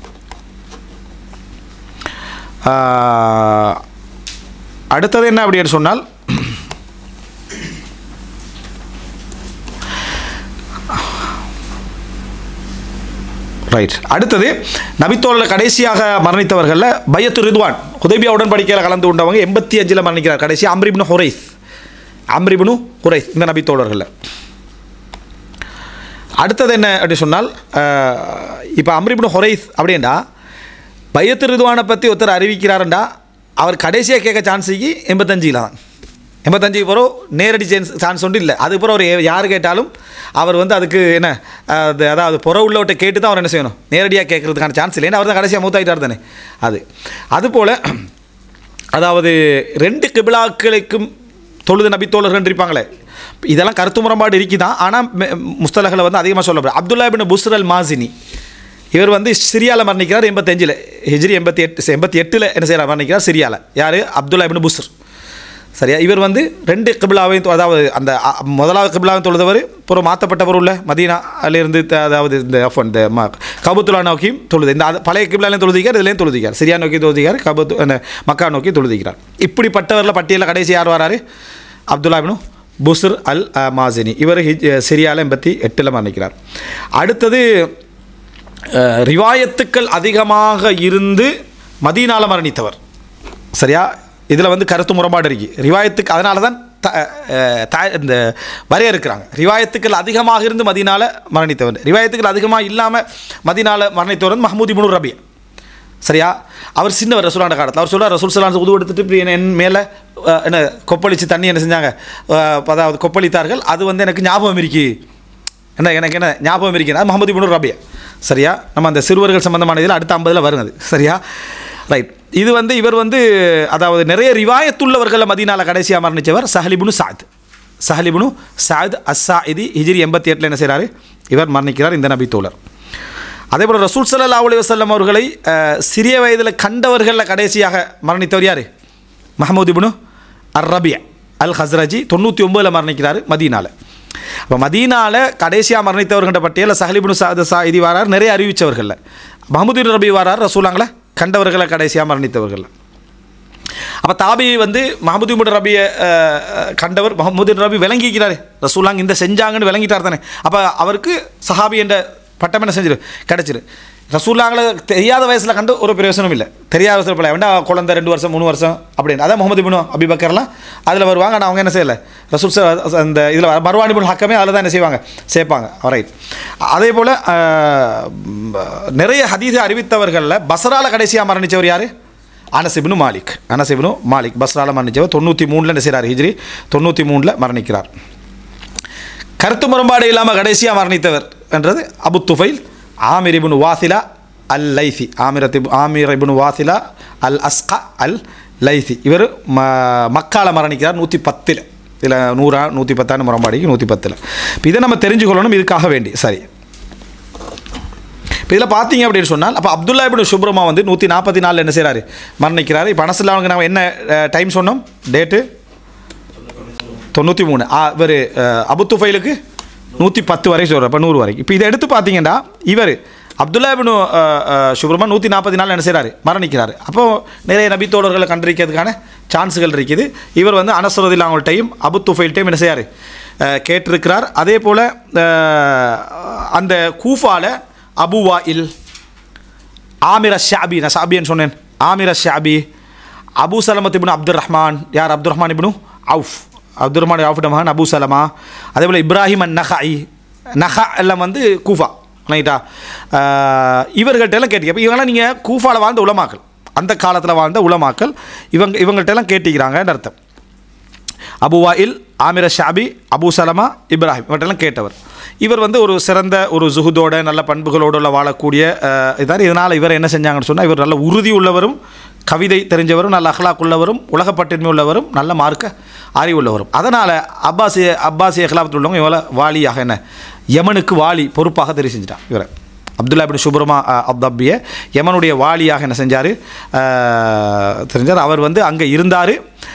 S1: அடுத்தது என்ன அப்படின்னு சொன்னால் ரைட் அடுத்தது நபித்தோரில் கடைசியாக மரணித்தவர்களில் பையத்து ரித்வான் ஹுதைபியா உடன்படிக்கையில் கலந்து கொண்டவங்க எண்பத்தி அஞ்சில் மரணிக்கிறார் கடைசி அம்ரிப்னு ஹுரைஸ் அம்ரிப்னு ஹுரைஸ் இந்த நபித்தோழர்களில் அடுத்தது என்ன அப்படின்னு சொன்னால் இப்போ அம்ரிப்னு ஹொரைஸ் அப்படின்னா பையத்து ரிதுவானை பற்றி ஒருத்தர் அறிவிக்கிறாருண்டா அவர் கடைசியாக கேட்க சான்ஸுக்கு எண்பத்தஞ்சில் தான் எண்பத்தஞ்சுக்கு பிறகு நேரடி சான்ஸ் சான்ஸ் ஒன்றும் இல்லை அதுக்கு பிறகு அவர் யார் கேட்டாலும் அவர் வந்து அதுக்கு என்ன அது அதாவது புற உள்ளவட்ட கேட்டு தான் அவர் என்ன செய்யணும் நேரடியாக கேட்கறதுக்கான சான்ஸ் இல்லை ஏன்னா அவர் தான் கடைசியாக மூத்தாயிட்டார் தானே அது அதுபோல் அதாவது ரெண்டு கிபிலாக்களுக்கும் தொழுது நபித்தோழர்கள் இருப்பாங்களே இதெல்லாம் கருத்து முரண்பாடு இருக்குதான் ஆனால் முஸ்தலகளை வந்து அதிகமாக சொல்லப்படுது அப்துல்லா பின் புஸ்ர் அல் மாசினி இவர் வந்து சிரியாவில் மரணிக்கிறார் எண்பத்தஞ்சில் ஹிஜ்ரி எண்பத்தி எட்டு எண்பத்தி எட்டில் என்ன செய்கிறார் மரணிக்கிறார் சிரியாவில் யார் அப்துல்லா பின் புஸ்ர் சரியா இவர் வந்து ரெண்டு கிபிலாவையும் தொ- அதாவது அந்த அ, முதலாவது கிபிலாவையும் தொழுதவர் புறம் மாற்றப்பட்டவர் உள்ள மதீனா அதிலிருந்து த- அதாவது இந்த அஃபன் இந்த ம கபுத்துலா நோக்கியும் தொழுது இந்த அது- பழைய கிபிலாலையும் தொழுதிக்கார் இதுலேயும் தொழுதிக்கார் சிரியா நோக்கி தொழுதிக்கார் கபுத்து அந்த மக்கா நோக்கி தொழுதிக்கிறார் இப்படிப்பட்டவரில் பட்டியலில் கடைசி யார் வராரு அப்துல்லா பினு புஸ்ர் அல் அ, மாசினி இவர் ஹிஜ் சிரியாவில் எண்பத்தி எட்டில் மரணிக்கிறார் அடுத்தது அஹ், ரிவாயத்துக்கள் அதிகமாக இருந்து மதீனால மரணித்தவர் சரியா இதில் வந்து கருத்து முரண்பாடு இருக்கு ரிவாயத்துக்கு அதனால தான் த அஹ், த இந்த வரையறுக்கிறாங்க ரிவாயத்துக்கள் அதிகமாக இருந்து மதீனால மரணித்தவர் ரிவாயத்துக்கள் அதிகமாக இல்லாமல் மதீனால மரணித்தவர் வந்து மஹமூத் இப்னு ரபி சரியா அவர் சின்னவர் ரசூலான காலத்தில் அவர் சொல்றார் ரசூல் சலான் உதவு எடுத்துட்டு இப்படி என்ன- என் மேலே அஹ், என்ன கொப்பளிச்சு தண்ணி என்ன செஞ்சாங்க அஹ், அதாவது கொப்பளித்தார்கள் அது வந்து எனக்கு ஞாபகம் இருக்கு என்ன எனக்கு என்ன ஞாபகம் இருக்கிறது முகமது இப்னு ரபியா சரியா நம்ம அந்த சிறுவர்கள் சம்பந்தமான இதில் அடுத்த ஐம்பதில் வருங்க அது சரியா ரைட் இது வந்து இவர் வந்து அதாவது நிறைய ரிவாயத்துள்ளவர்களில் மதீனால கடைசியாக மரணிச்சவர் சஹலிபுனு சாத் சஹலிபுனு சாத் அஸ்ஸா இது ஹிஜ்ரி எண்பத்தி எட்டில் என்ன செய்கிறாரு இவர் மரணிக்கிறார் இந்த நபி தோழர் அதே போல் ரசூல் ஸல்லல்லாஹு அலைஹி வஸல்லம் அவர்களை அஹ், சிறிய வயதில் கண்டவர்களில் கடைசியாக மரணித்தவர் யார் மஹமூத் இப்னு அர் ரபியா அல் ஹஸ்ரஜி தொண்ணூற்றி ஒம்பதில் மரணிக்கிறார் மதீனால அப்போ மதீனால கடைசியாக மரணித்தவர்கிட்ட பட்டியலில் சஹலிபுனு சாத சா இது வாரார் நிறைய அறிவித்தவர்களில் மஹமூத் இப்னு ரபி வாரார் ரசூலாங்கள கண்டவர்களை கடைசியாக மரணித்தவர்கள் அப்போ தாபி வந்து மஹமூத் இப்னு ரபியை அஹ், அஹ், கண்டவர் மஹமூத் இப்னு ரபி விளங்கிக்கிறார் ரசூலாங்க இந்த செஞ்சாங்கன்னு விளங்கிட்டார் தானே அப்போ அவருக்கு சஹாபி என்ற பட்டம் என்ன செஞ்சிரு கிடச்சிரு ரசூல்லாங்களை தெரியாத வயசில் கண்டு ஒரு பிரயோசனம் இல்லை தெரியாத வயசில் பிள்ளை வேண்டா குழந்தை ரெண்டு வருஷம் மூணு வருஷம் அப்படின்னு அதான் முகமது இப்னு அபிபக்கர்லாம் அதில் வருவாங்க ஆனால் அவங்க என்ன செய்யலை ரசூல் ச- அந்த இதில் மர்வான் இப்னு ஹக்கமே அதில் தான் என்ன செய்வாங்க சேர்ப்பாங்க ரைட் அதே போல் நிறைய ஹதீஸை அறிவித்தவர்களில் பசரால கடைசியாக மரணித்தவர் யார் அனசிப்னு மாலிக் அனசிப்னு மாலிக் பஸ்ரால மரணிச்சவர் தொண்ணூற்றி மூணில் என்ன செய்கிறார் ஹிஜ்ரி தொண்ணூற்றி மூணில் மரணிக்கிறார் கருத்து முரண்பாடு இல்லாமல் கடைசியாக மரணித்தவர் என்றது அபு துஃபைல் ஆமிர் இப்னு வாசிலா அல் லைசி ஆமிரத் இப் ஆமிர் இப்னு வாசிலா அல் அஸ்கா அல் லைசி இவர் ம மக்கால மரணிக்கிறார் நூற்றி பத்தில் இதில் நூறா நூற்றி பத்தாண்டு முரம்பாடிக்கு நூற்றி பத்தில் இப்போ இதை நம்ம தெரிஞ்சுக்கொள்ளணும் இதுக்காக வேண்டி சரி இப்போ இதில் பார்த்தீங்க அப்படின்னு சொன்னால் அப்போ அப்துல்லா இப்னு சுப்ரமா வந்து நூற்றி நாற்பத்தி நாலில் என்ன செய்கிறாரு மரணிக்கிறாரு இப்போ அனசில் அவங்க நம்ம என்ன டைம் சொன்னோம் டேட்டு தொண்ணூற்றி மூணு இவர் அபுத்துஃபைலுக்கு நூற்றி பத்து வரை சொல்கிறார் அப்போ நூறு வரைக்கும் இப்போ இதை எடுத்து பார்த்தீங்கன்னா இவர் அப்துல்லா இப்னு சுப்ரமா நூற்றி நாற்பத்தி நாலு என்ன செய்கிறாரு மரணிக்கிறார் அப்போது நிறைய நபித்தோழர்களை கண்டிருக்கிறதுக்கான சான்ஸுகள் இருக்குது இவர் வந்து அனசரதில் அவங்கள்ட்டையும் அபு துஃபைல்ட்டையும் என்ன செய்யார் கேட்டிருக்கிறார் அதே போல் அந்த கூஃபால அபு வாயில் ஆமிர ஷாபி நான் ஷாபின்னு சொன்னேன் ஆமிர ஷாபி அபு சலமத் இப்னு அப்துல் ரஹ்மான் யார் Abdul Rahman ibn Awf Abdul Rahman Awf மகன் அபு சலமா அதே போல் இப்ராஹிம் அன் நஹாய் நஹா எல்லாம் வந்து கூஃபா ரைட்டா இவர்கள்ட்ட எல்லாம் கேட்டீங்க இப்போ இவங்கெல்லாம் நீங்கள் கூஃபாவில் வாழ்ந்த உலமாக்கள் அந்த காலத்தில் வாழ்ந்த உலமாக்கள் இவங்க இவங்கள்ட்ட எல்லாம் கேட்டிக்கிறாங்கன்னு அர்த்தம் அபு வாயில் ஆமிர ஷாபி அபு சலமா இப்ராஹிம் இவற்றெல்லாம் கேட்டவர் இவர் வந்து ஒரு சிறந்த ஒரு ஜுகுதோட நல்ல பண்புகளோடு வாழக்கூடிய இதார் இதனால் இவர் என்ன செஞ்சாங்கன்னு சொன்னால் இவர் நல்ல உறுதி உள்ளவரும் கவிதை தெரிஞ்சவரும் நல்ல அஹ்லாக் உள்ளவரும் உலகப்பட்டின்மை உள்ளவரும் நல்ல மார்க்க அறிவுள்ளவரும் அதனால் அப்பாசிய அப்பாசிய அஹ்லாபத்தில் உள்ளவங்க இவளை வாலியாக என்ன யமனுக்கு வாலி பொறுப்பாக தெரிவு செஞ்சிட்டான் இவரை அப்துல்லா பின் சுப்ரமா அப்தப்பிய யமனுடைய வாலியாக என்ன செஞ்சார் தெரிஞ்சார் அவர் வந்து அங்கே இருந்தார்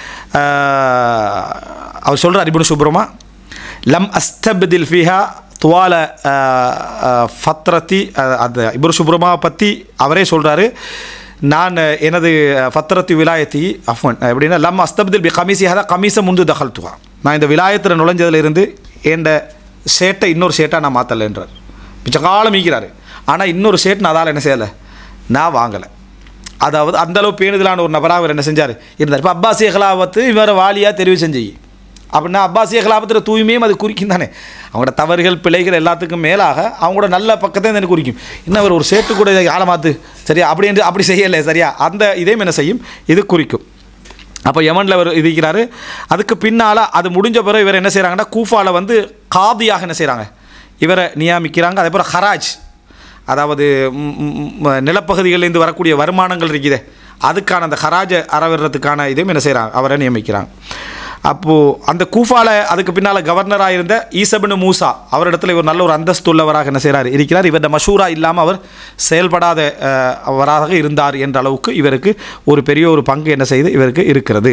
S1: அவர் சொல்கிறார் இப்னு சுப்ரமா லம் அஸ்தப்தில் ஃபிஹா துவால ஃபத்ரத்தி அந்த இப்னு சுப்ரமா பற்றி அவரே சொல்கிறாரு நான் எனது ஃபத்ரத்தி விலாயத்தி அஃபன் எப்படின்னா லம் அஸ்தப்தில் பி கமீசி ஹதா கமீச முந்து தகல் துவா நான் இந்த விலாயத்தில் நுழைஞ்சதுலேருந்து என் ஷேட்டை இன்னொரு ஷேட்டாக நான் மாற்றலைன்றார் மிச்ச காலம் மீக்கிறாரு ஆனால் இன்னொரு ஷேட் நான் அதால் என்ன செய்யலை நான் வாங்கலை அதாவது அந்தளவு பேணுதலான ஒரு நபராக அவர் என்ன செஞ்சார் இருந்தார் இப்போ அப்பாசிய கலாபத்து இவரை வாலியாக தெரிவு செஞ்சு அப்படின்னா அப்பாசிய கலாபத்தில் தூய்மையும் அது குறிக்கும் தானே அவங்களோட தவறுகள் பிழைகள் எல்லாத்துக்கும் மேலாக அவங்களோட நல்ல பக்கத்தை எனக்கு குறிக்கும் இன்னும் அவர் ஒரு சேட்டு கூட இதை ஆழமாத்து சரியா அப்படி என்று அப்படி செய்யலை சரியா அந்த இதையும் என்ன செய்யும் இது குறிக்கும் அப்போ யமனில் அவர் இருக்கிறாரு அதுக்கு பின்னால் அது முடிஞ்ச பிறகு இவர் என்ன செய்கிறாங்கன்னா கூஃபாவில் வந்து காதியாக என்ன செய்கிறாங்க இவரை நியமிக்கிறாங்க அதே போல் ஹராஜ் அதாவது நிலப்பகுதிகளிலேருந்து வரக்கூடிய வருமானங்கள் இருக்குதே அதுக்கான அந்த ஹராஜை அறவிடுறதுக்கான இதையும் என்ன செய்கிறாங்க அவரை நியமிக்கிறாங்க அப்போது அந்த கூஃபாவில் அதுக்கு பின்னால் கவர்னராக இருந்த ஈசபின் மூசா அவரிடத்துல இவர் நல்ல ஒரு அந்தஸ்து உள்ளவராக என்ன செய்கிறார் இருக்கிறார் இவருடைய மஷூரா இல்லாமல் அவர் செயல்படாத அவராக இருந்தார் என்ற அளவுக்கு இவருக்கு ஒரு பெரிய ஒரு பங்கு என்ன செய்து இவருக்கு இருக்கிறது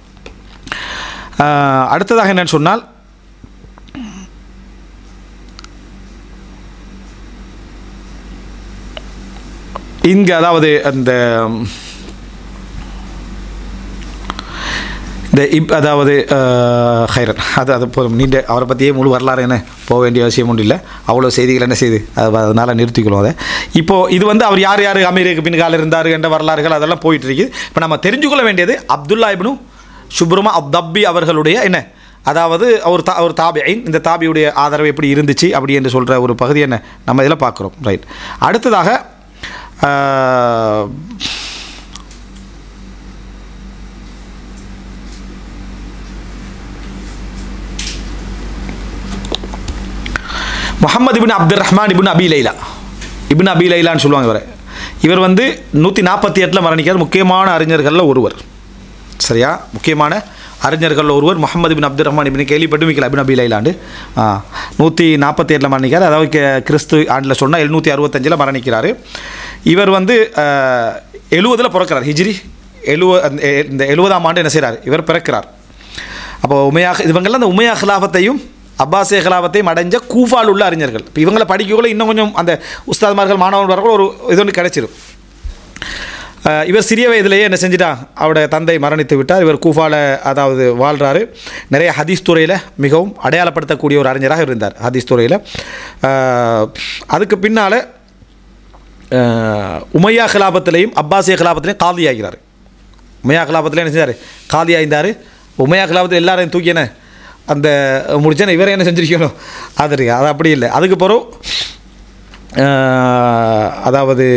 S1: அடுத்ததாக என்னென்னு சொன்னால் இங்கே அதாவது அந்த இந்த இப் அதாவது ஹைரன் அது அது போதும் நீண்ட அவரை பற்றியே முழு வரலாறு என்ன போக வேண்டிய அவசியம் ஒன்றும் இல்லை அவ்வளோ செய்திகள் என்ன செய்யுது அது அதனால் நிறுத்திக்கொள்ளும் அதை இப்போது இது வந்து அவர் யார் யார் அமெரிக்க பின்கால இருந்தார் என்ற வரலாறுகள் அதெல்லாம் போயிட்டு இருக்குது இப்போ நம்ம தெரிஞ்சுக்கொள்ள வேண்டியது அப்துல்லா இப்னு சுப்ருமா அப்தப்பி அவர்களுடைய என்ன அதாவது ஒரு தா ஒரு தாபியின் இந்த தாபியுடைய ஆதரவு எப்படி இருந்துச்சு அப்படி என்று சொல்கிற ஒரு பகுதி என்ன நம்ம இதில் பார்க்குறோம் ரைட் அடுத்ததாக Muhammad ibn Abdul Rahman ibn Abi Laila ibn Abi லைலான்னு சொல்லுவாங்க இவரை இவர் வந்து நூற்றி நாற்பத்தி எட்டில் மரணிக்கார் முக்கியமான அறிஞர்களில் ஒருவர் சரியா முக்கியமான அறிஞர்களில் ஒருவர் Muhammad bin Abdul Rahman ibn கேள்விப்பட்டு மிக்கல அபின் அபி லைலாண்டு நூற்றி நாற்பத்தி எட்டில் மரணிக்கார் அதாவது கிறிஸ்து ஆண்டில் சொன்னால் எழுநூற்றி அறுபத்தஞ்சில் மரணிக்கிறார் இவர் வந்து எழுவதில் பிறக்கிறார் ஹிஜ்ரி எழுவ இந்த எழுபதாம் ஆண்டு என்ன செய்கிறார் இவர் பிறக்கிறார் அப்போ உமையா இவங்கெல்லாம் அந்த உமையா ஹிலாஃபத்தையும் அப்பாசிய கலாபத்தையும் அடைஞ்ச கூஃபால் உள்ள அறிஞர்கள் இப்போ இவங்களை படிக்கக்குள்ள இன்னும் கொஞ்சம் அந்த உஸ்தாத்மார்கள் மாணவர்கள் வரக்குள்ள ஒரு இது ஒன்று கிடைச்சிரும் இவர் சிறிய வயதிலேயே என்ன செஞ்சிட்டான் அவருடைய தந்தை மரணித்து விட்டார் இவர் கூஃபாவில் அதாவது வாழ்கிறாரு நிறைய ஹதீஸ் துறையில் மிகவும் அடையாளப்படுத்தக்கூடிய ஒரு அறிஞராக இருந்தார் ஹதீஸ் துறையில் அதுக்கு பின்னால் உமையா கலாபத்திலையும் அப்பாசிய கலாபத்திலையும் காதி ஆகிறார் உமையா கலாபத்தில் என்ன செஞ்சார் காதி ஆயிருந்தார் உமையா கலாபத்தில் எல்லாரையும் தூக்கி என்ன அந்த முடிச்சா இவரை என்ன செஞ்சிருக்கணும் அது இருக்கு அது அப்படி இல்லை அதுக்கு பிறகு அதாவது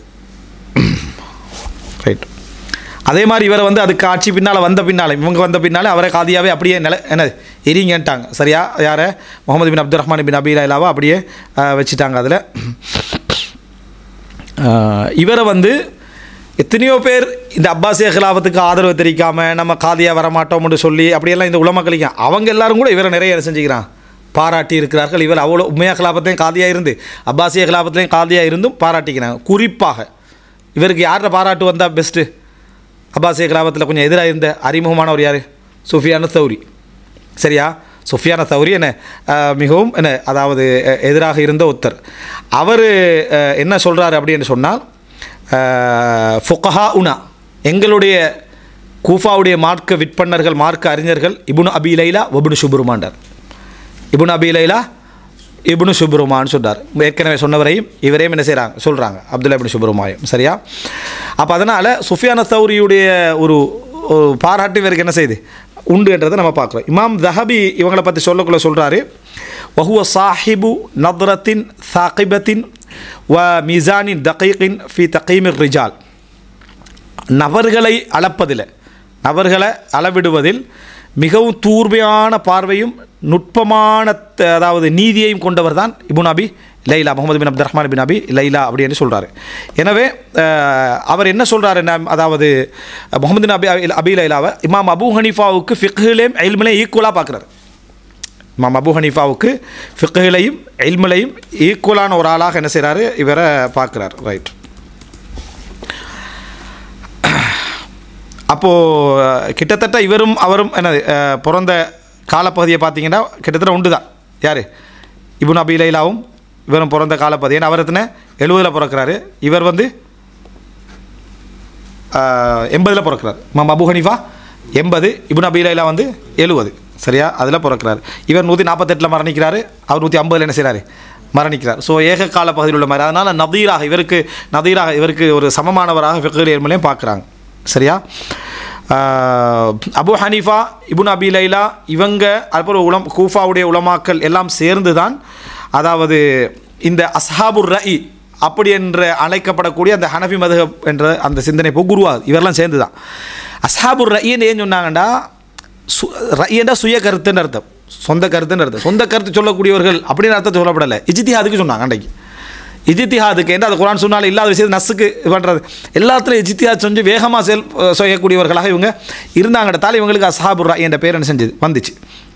S1: ரைட் அதே மாதிரி இவரை வந்து அதுக்கு ஆட்சி பின்னால் வந்த பின்னால் இவங்க வந்த பின்னால் அவரை காதியாவே அப்படியே நில என்ன எரிங்கன்ட்டாங்க சரியா யாரை முகமது பின் அப்துல் ரஹ்மான் பின் அபீலா இலாவா அப்படியே வச்சுட்டாங்க அதில் ஆஹ், இவரை வந்து எத்தனையோ பேர் இந்த அப்பாசிய கிலாபத்துக்கு ஆதரவு தெரிவிக்காமல் நம்ம காதியாக வரமாட்டோம்னு சொல்லி அப்படியெல்லாம் இந்த உலமக்களிக்க அவங்க எல்லாரும் கூட இவரை நிறைய என்ன செஞ்சுக்கிறான் பாராட்டி இருக்கிறார்கள் இவர் அவ்வளோ உண்மையா கிலாபத்தையும் காதியாக இருந்து அப்பாசிய கிலாபத்திலையும் காதியாக இருந்தும் பாராட்டிக்கிறாங்க குறிப்பாக இவருக்கு யாரோட பாராட்டு வந்தால் பெஸ்ட்டு அப்பாசிய கிலாபத்தில் கொஞ்சம் எதிராக இருந்த அறிமுகமானவர் யார் சுஃபியான தௌரி சரியா சுஃபியான தௌரி என்ன அஹ், மிகவும் என்ன அதாவது அஹ், எதிராக இருந்த ஒருத்தர் அவர் என்ன சொல்கிறாரு அப்படின்னு சொன்னால் ஃபுகஹா உனா எங்களுடைய கூஃபாவுடைய மார்க்க விற்பன்னர்கள் மார்க்க அறிஞர்கள் இபுனு அபி லைலா ஒபுனு சுப்ருமாண்டார் இபுனு அபி லைலா இப்னு சுப்ருமான்னு சொல்றார் ஏற்கனவே சொன்னவரையும் இவரையும் என்ன செய்கிறாங்க சொல்கிறாங்க அப்துல்லா இப்னு சுப்ருமாயும் சரியா அப்போ அதனால் சுஃபியான தௌரியுடைய ஒரு ஒரு பாராட்டு இவருக்கு என்ன செய்யுது உண்டுன்றதை நம்ம பார்க்குறோம் இமாம் தஹபி இவங்களை பற்றி சொல்லக்குள்ள சொல்கிறாரு வஹுவ சாஹிபு நத்ரத்தின் சாகிபத்தின் வ மிசானின் தகீகின் ஃபி தகீமிர் ரிஜால் நபர்களை அளப்பதில் நபர்களை அளவிடுவதில் மிகவும் தூர்மையான பார்வையும் நுட்பமான த- அதாவது நீதியையும் கொண்டவர் தான் இபுன் அபி லைலா முகமது பின் அப்து ரஹ்மான் பின் அபி லைலா அப்படின்னு சொல்கிறாரு எனவே அஹ், அவர் என்ன சொல்கிறாரு என்ன அதாவது முகமது பின் அபி அபி லைலாவை இமாம் அபு ஹனீஃபாவுக்கு ஃபிக்ஹிலேயும் எல்மிலையும் ஈக்குவலாக பார்க்குறாரு இமாம் அபு ஹனீஃபாவுக்கு ஃபிக்ஹிலையும் எல்மிலையும் ஈக்குவலான ஒரு ஆளாக என்ன செய்கிறாரு இவரை பார்க்குறாரு ரைட் அப்போது கிட்டத்தட்ட இவரும் அவரும் என்னது அஹ், பிறந்த காலப்பகுதியை பார்த்தீங்கன்னா கிட்டத்தட்ட உண்டு தான் யார் இபுன் அபி லைலாவும் இவரும் பிறந்த காலப்பகுதி ஏன்னா அவர் எத்தனை எழுபதில் பிறக்கிறாரு இவர் வந்து எண்பதில் பிறக்கிறார் மாம் அபு ஹனீஃபா எண்பது இபுன் அபி லைலா வந்து எழுபது சரியா அதில் பிறக்கிறார் இவர் நூற்றி நாற்பத்தெட்டில் மரணிக்கிறாரு அவர் நூற்றி ஐம்பதில் என்ன செய்கிறாரு மரணிக்கிறார் ஸோ ஏக கால பகுதியில் உள்ள மாதிரி அதனால் நதீராக இவருக்கு நதீராக இவருக்கு ஒரு சமமானவராக ஃபிகர் ஏர்மலையும் பார்க்குறாங்க சரியா ஆஹ், Abu Hanifa ibn Abi Laila இவங்க அப்புறம் உலம் கூஃபாவுடைய உலமாக்கள் எல்லாம் சேர்ந்து தான் அதாவது இந்த அஸ்ஹாபுர் ரஇ அப்படி என்று அழைக்கப்படக்கூடிய அந்த ஹனஃபி மதுஹப் என்ற அந்த சிந்தனை போ குருவா இவரெல்லாம் சேர்ந்து தான் அஸ்ஹாபுர் ரயின்னு ஏன் சொன்னாங்கண்டா சு ரயின்னா சுய கருத்துன்னு அர்த்தம் சொந்த கருத்துன்னு அர்த்தம் சொந்த கருத்து சொல்லக்கூடியவர்கள் அப்படின்னு அர்த்தம் சொல்லப்படலை இஜித்திஹாதுக்கு சொன்னாங்க அன்றைக்கு இஜித்திஹாதுக்கு என்ன அது குரான் சொன்னாலும் இல்லாத விஷயத்தை நசுக்கு பண்ணுறது எல்லாத்துலையும் இஜித்திஹாத் செஞ்சு வேகமாக செல் செய்யக்கூடியவர்களாக இவங்க இருந்தாங்கடத்தால் இவங்களுக்கு அஸ்ஹாபுர் ரய் என்ற பேர் என்ன செஞ்சது வந்துச்சு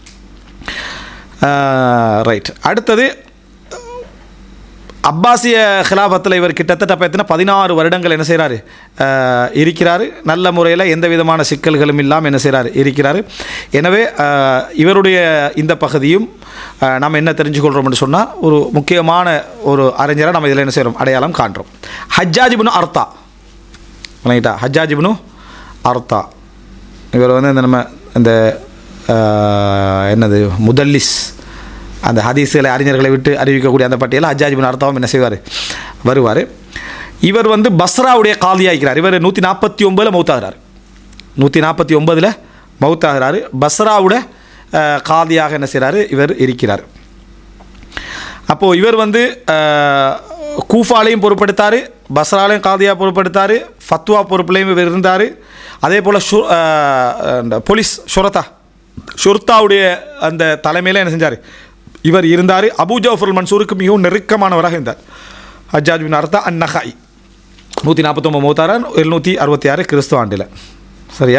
S1: ரைட் அடுத்தது அப்பாசிய ஹிலாபத்தில் இவர் கிட்டத்தட்ட பார்த்தீங்கன்னா பதினாறு வருடங்கள் என்ன செய்கிறாரு இருக்கிறாரு நல்ல முறையில் எந்த விதமான சிக்கல்களும் இல்லாமல் என்ன செய்கிறாரு இருக்கிறாரு எனவே அஹ், இவருடைய இந்த பகுதியும் அஹ், நாம் என்ன தெரிஞ்சுக்கொள்கிறோம்னு சொன்னால் ஒரு முக்கியமான ஒரு அறிஞரை நம்ம இதில் என்ன செய்கிறோம் அடையாளம் காண்றோம் ஹஜ்ஜாஜிபுனு அர்த்தா வணங்கிட்டா ஹஜ்ஜாஜிபுனு அர்த்தா இவர் வந்து இந்த நம்ம இந்த அஹ், என்னது முதல்லிஸ் அந்த ஹதீஸ்களை அறிஞர்களை விட்டு அறிவிக்கக்கூடிய அந்த பட்டியலில் ஹஜ்ஜாஜ் பின் அர்த்தாவும் என்ன செய்வார் வருவார் இவர் வந்து பஸ்ராவுடைய காலியாகிறார் இவர் நூற்றி நாற்பத்தி ஒம்பதில் மௌத்தாகிறார் நூற்றி நாற்பத்தி ஒம்பதில் மௌத்தாகிறாரு பஸ்ராவோட அஹ், காதியாக என்ன செய்கிறாரு இவர் இருக்கிறார் அப்போது இவர் வந்து அஹ், கூஃபாலையும் பொறுப்படுத்தார் பஸ்ராலையும் காதியாக பொறுப்படுத்தார் ஃபத்வா பொறுப்புலையும் இவர் இருந்தார் அதே போல் ஷு அஹ், அந்த போலீஸ் ஷுரத்தா ஷுர்தாவுடைய அந்த தலைமையில் என்ன செஞ்சார் இவர் இருந்தார் அபு ஜாஃபர் மன்சூருக்கு மிகவும் நெருக்கமானவராக இருந்தார் ஹஜ்ஜாஜ் பின் அர்த்தா அன் நஹாய் நூற்றி நாற்பத்தொம்பது மூத்தாரன் எழுநூற்றி அறுபத்தி ஆறு கிறிஸ்துவ ஆண்டில் சரியா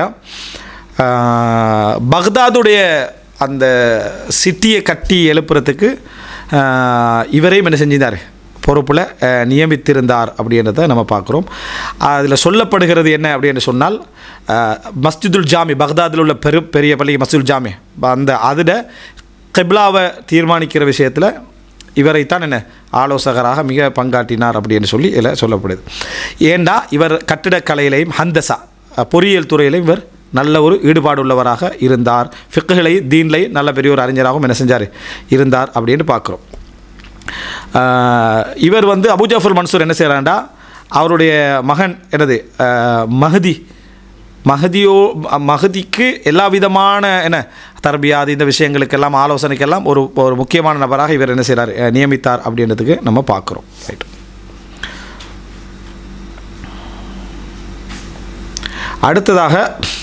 S1: ஆஹ், பக்தாதுடைய அந்த சிட்டியை கட்டி எழுப்புறதுக்கு ஆஹ், இவரையும் என்ன செஞ்சிருந்தார் பொறுப்பில் ஆஹ், நியமித்திருந்தார் அப்படின்றத நம்ம பார்க்குறோம் அதில் சொல்லப்படுகிறது என்ன அப்படின்னு சொன்னால் ஆஹ், மஸ்ஜிதுல் ஜாமி பக்தாதில் உள்ள பெரு பெரிய பள்ளி மஸ்ஜிதுல் ஜாமி அந்த அதில் கிப்லாவை தீர்மானிக்கிற விஷயத்தில் இவரைத்தான் என்ன ஆலோசகராக மிக பங்காற்றினார் அப்படின்னு சொல்லி இதில் சொல்லப்படுது ஏண்டா இவர் கட்டிடக்கலையிலையும் ஹந்தசா அஹ், பொறியியல் துறையிலையும் இவர் நல்ல ஒரு ஈடுபாடு உள்ளவராக இருந்தார் ஃபிக்குகளையும் தீன்லையும் நல்ல பெரிய ஒரு அறிஞராகவும் என்ன செஞ்சார் இருந்தார் அப்படின்னு பார்க்குறோம் ஆஹ், இவர் வந்து அபு ஜாஃபர் மன்சூர் என்ன செய்கிறாண்டா அவருடைய மகன் என்னது ஆஹ், மஹதி மகதியோ மகதிக்கு எல்லா விதமான என்ன தர்பியாது இந்த விஷயங்களுக்கெல்லாம் ஆலோசனைக்கெல்லாம் ஒரு ஒரு முக்கியமான நபராக இவர் என்ன செய்கிறார் அஹ், நியமித்தார் அப்படின்றதுக்கு நம்ம பார்க்குறோம் ரைட் அடுத்ததாக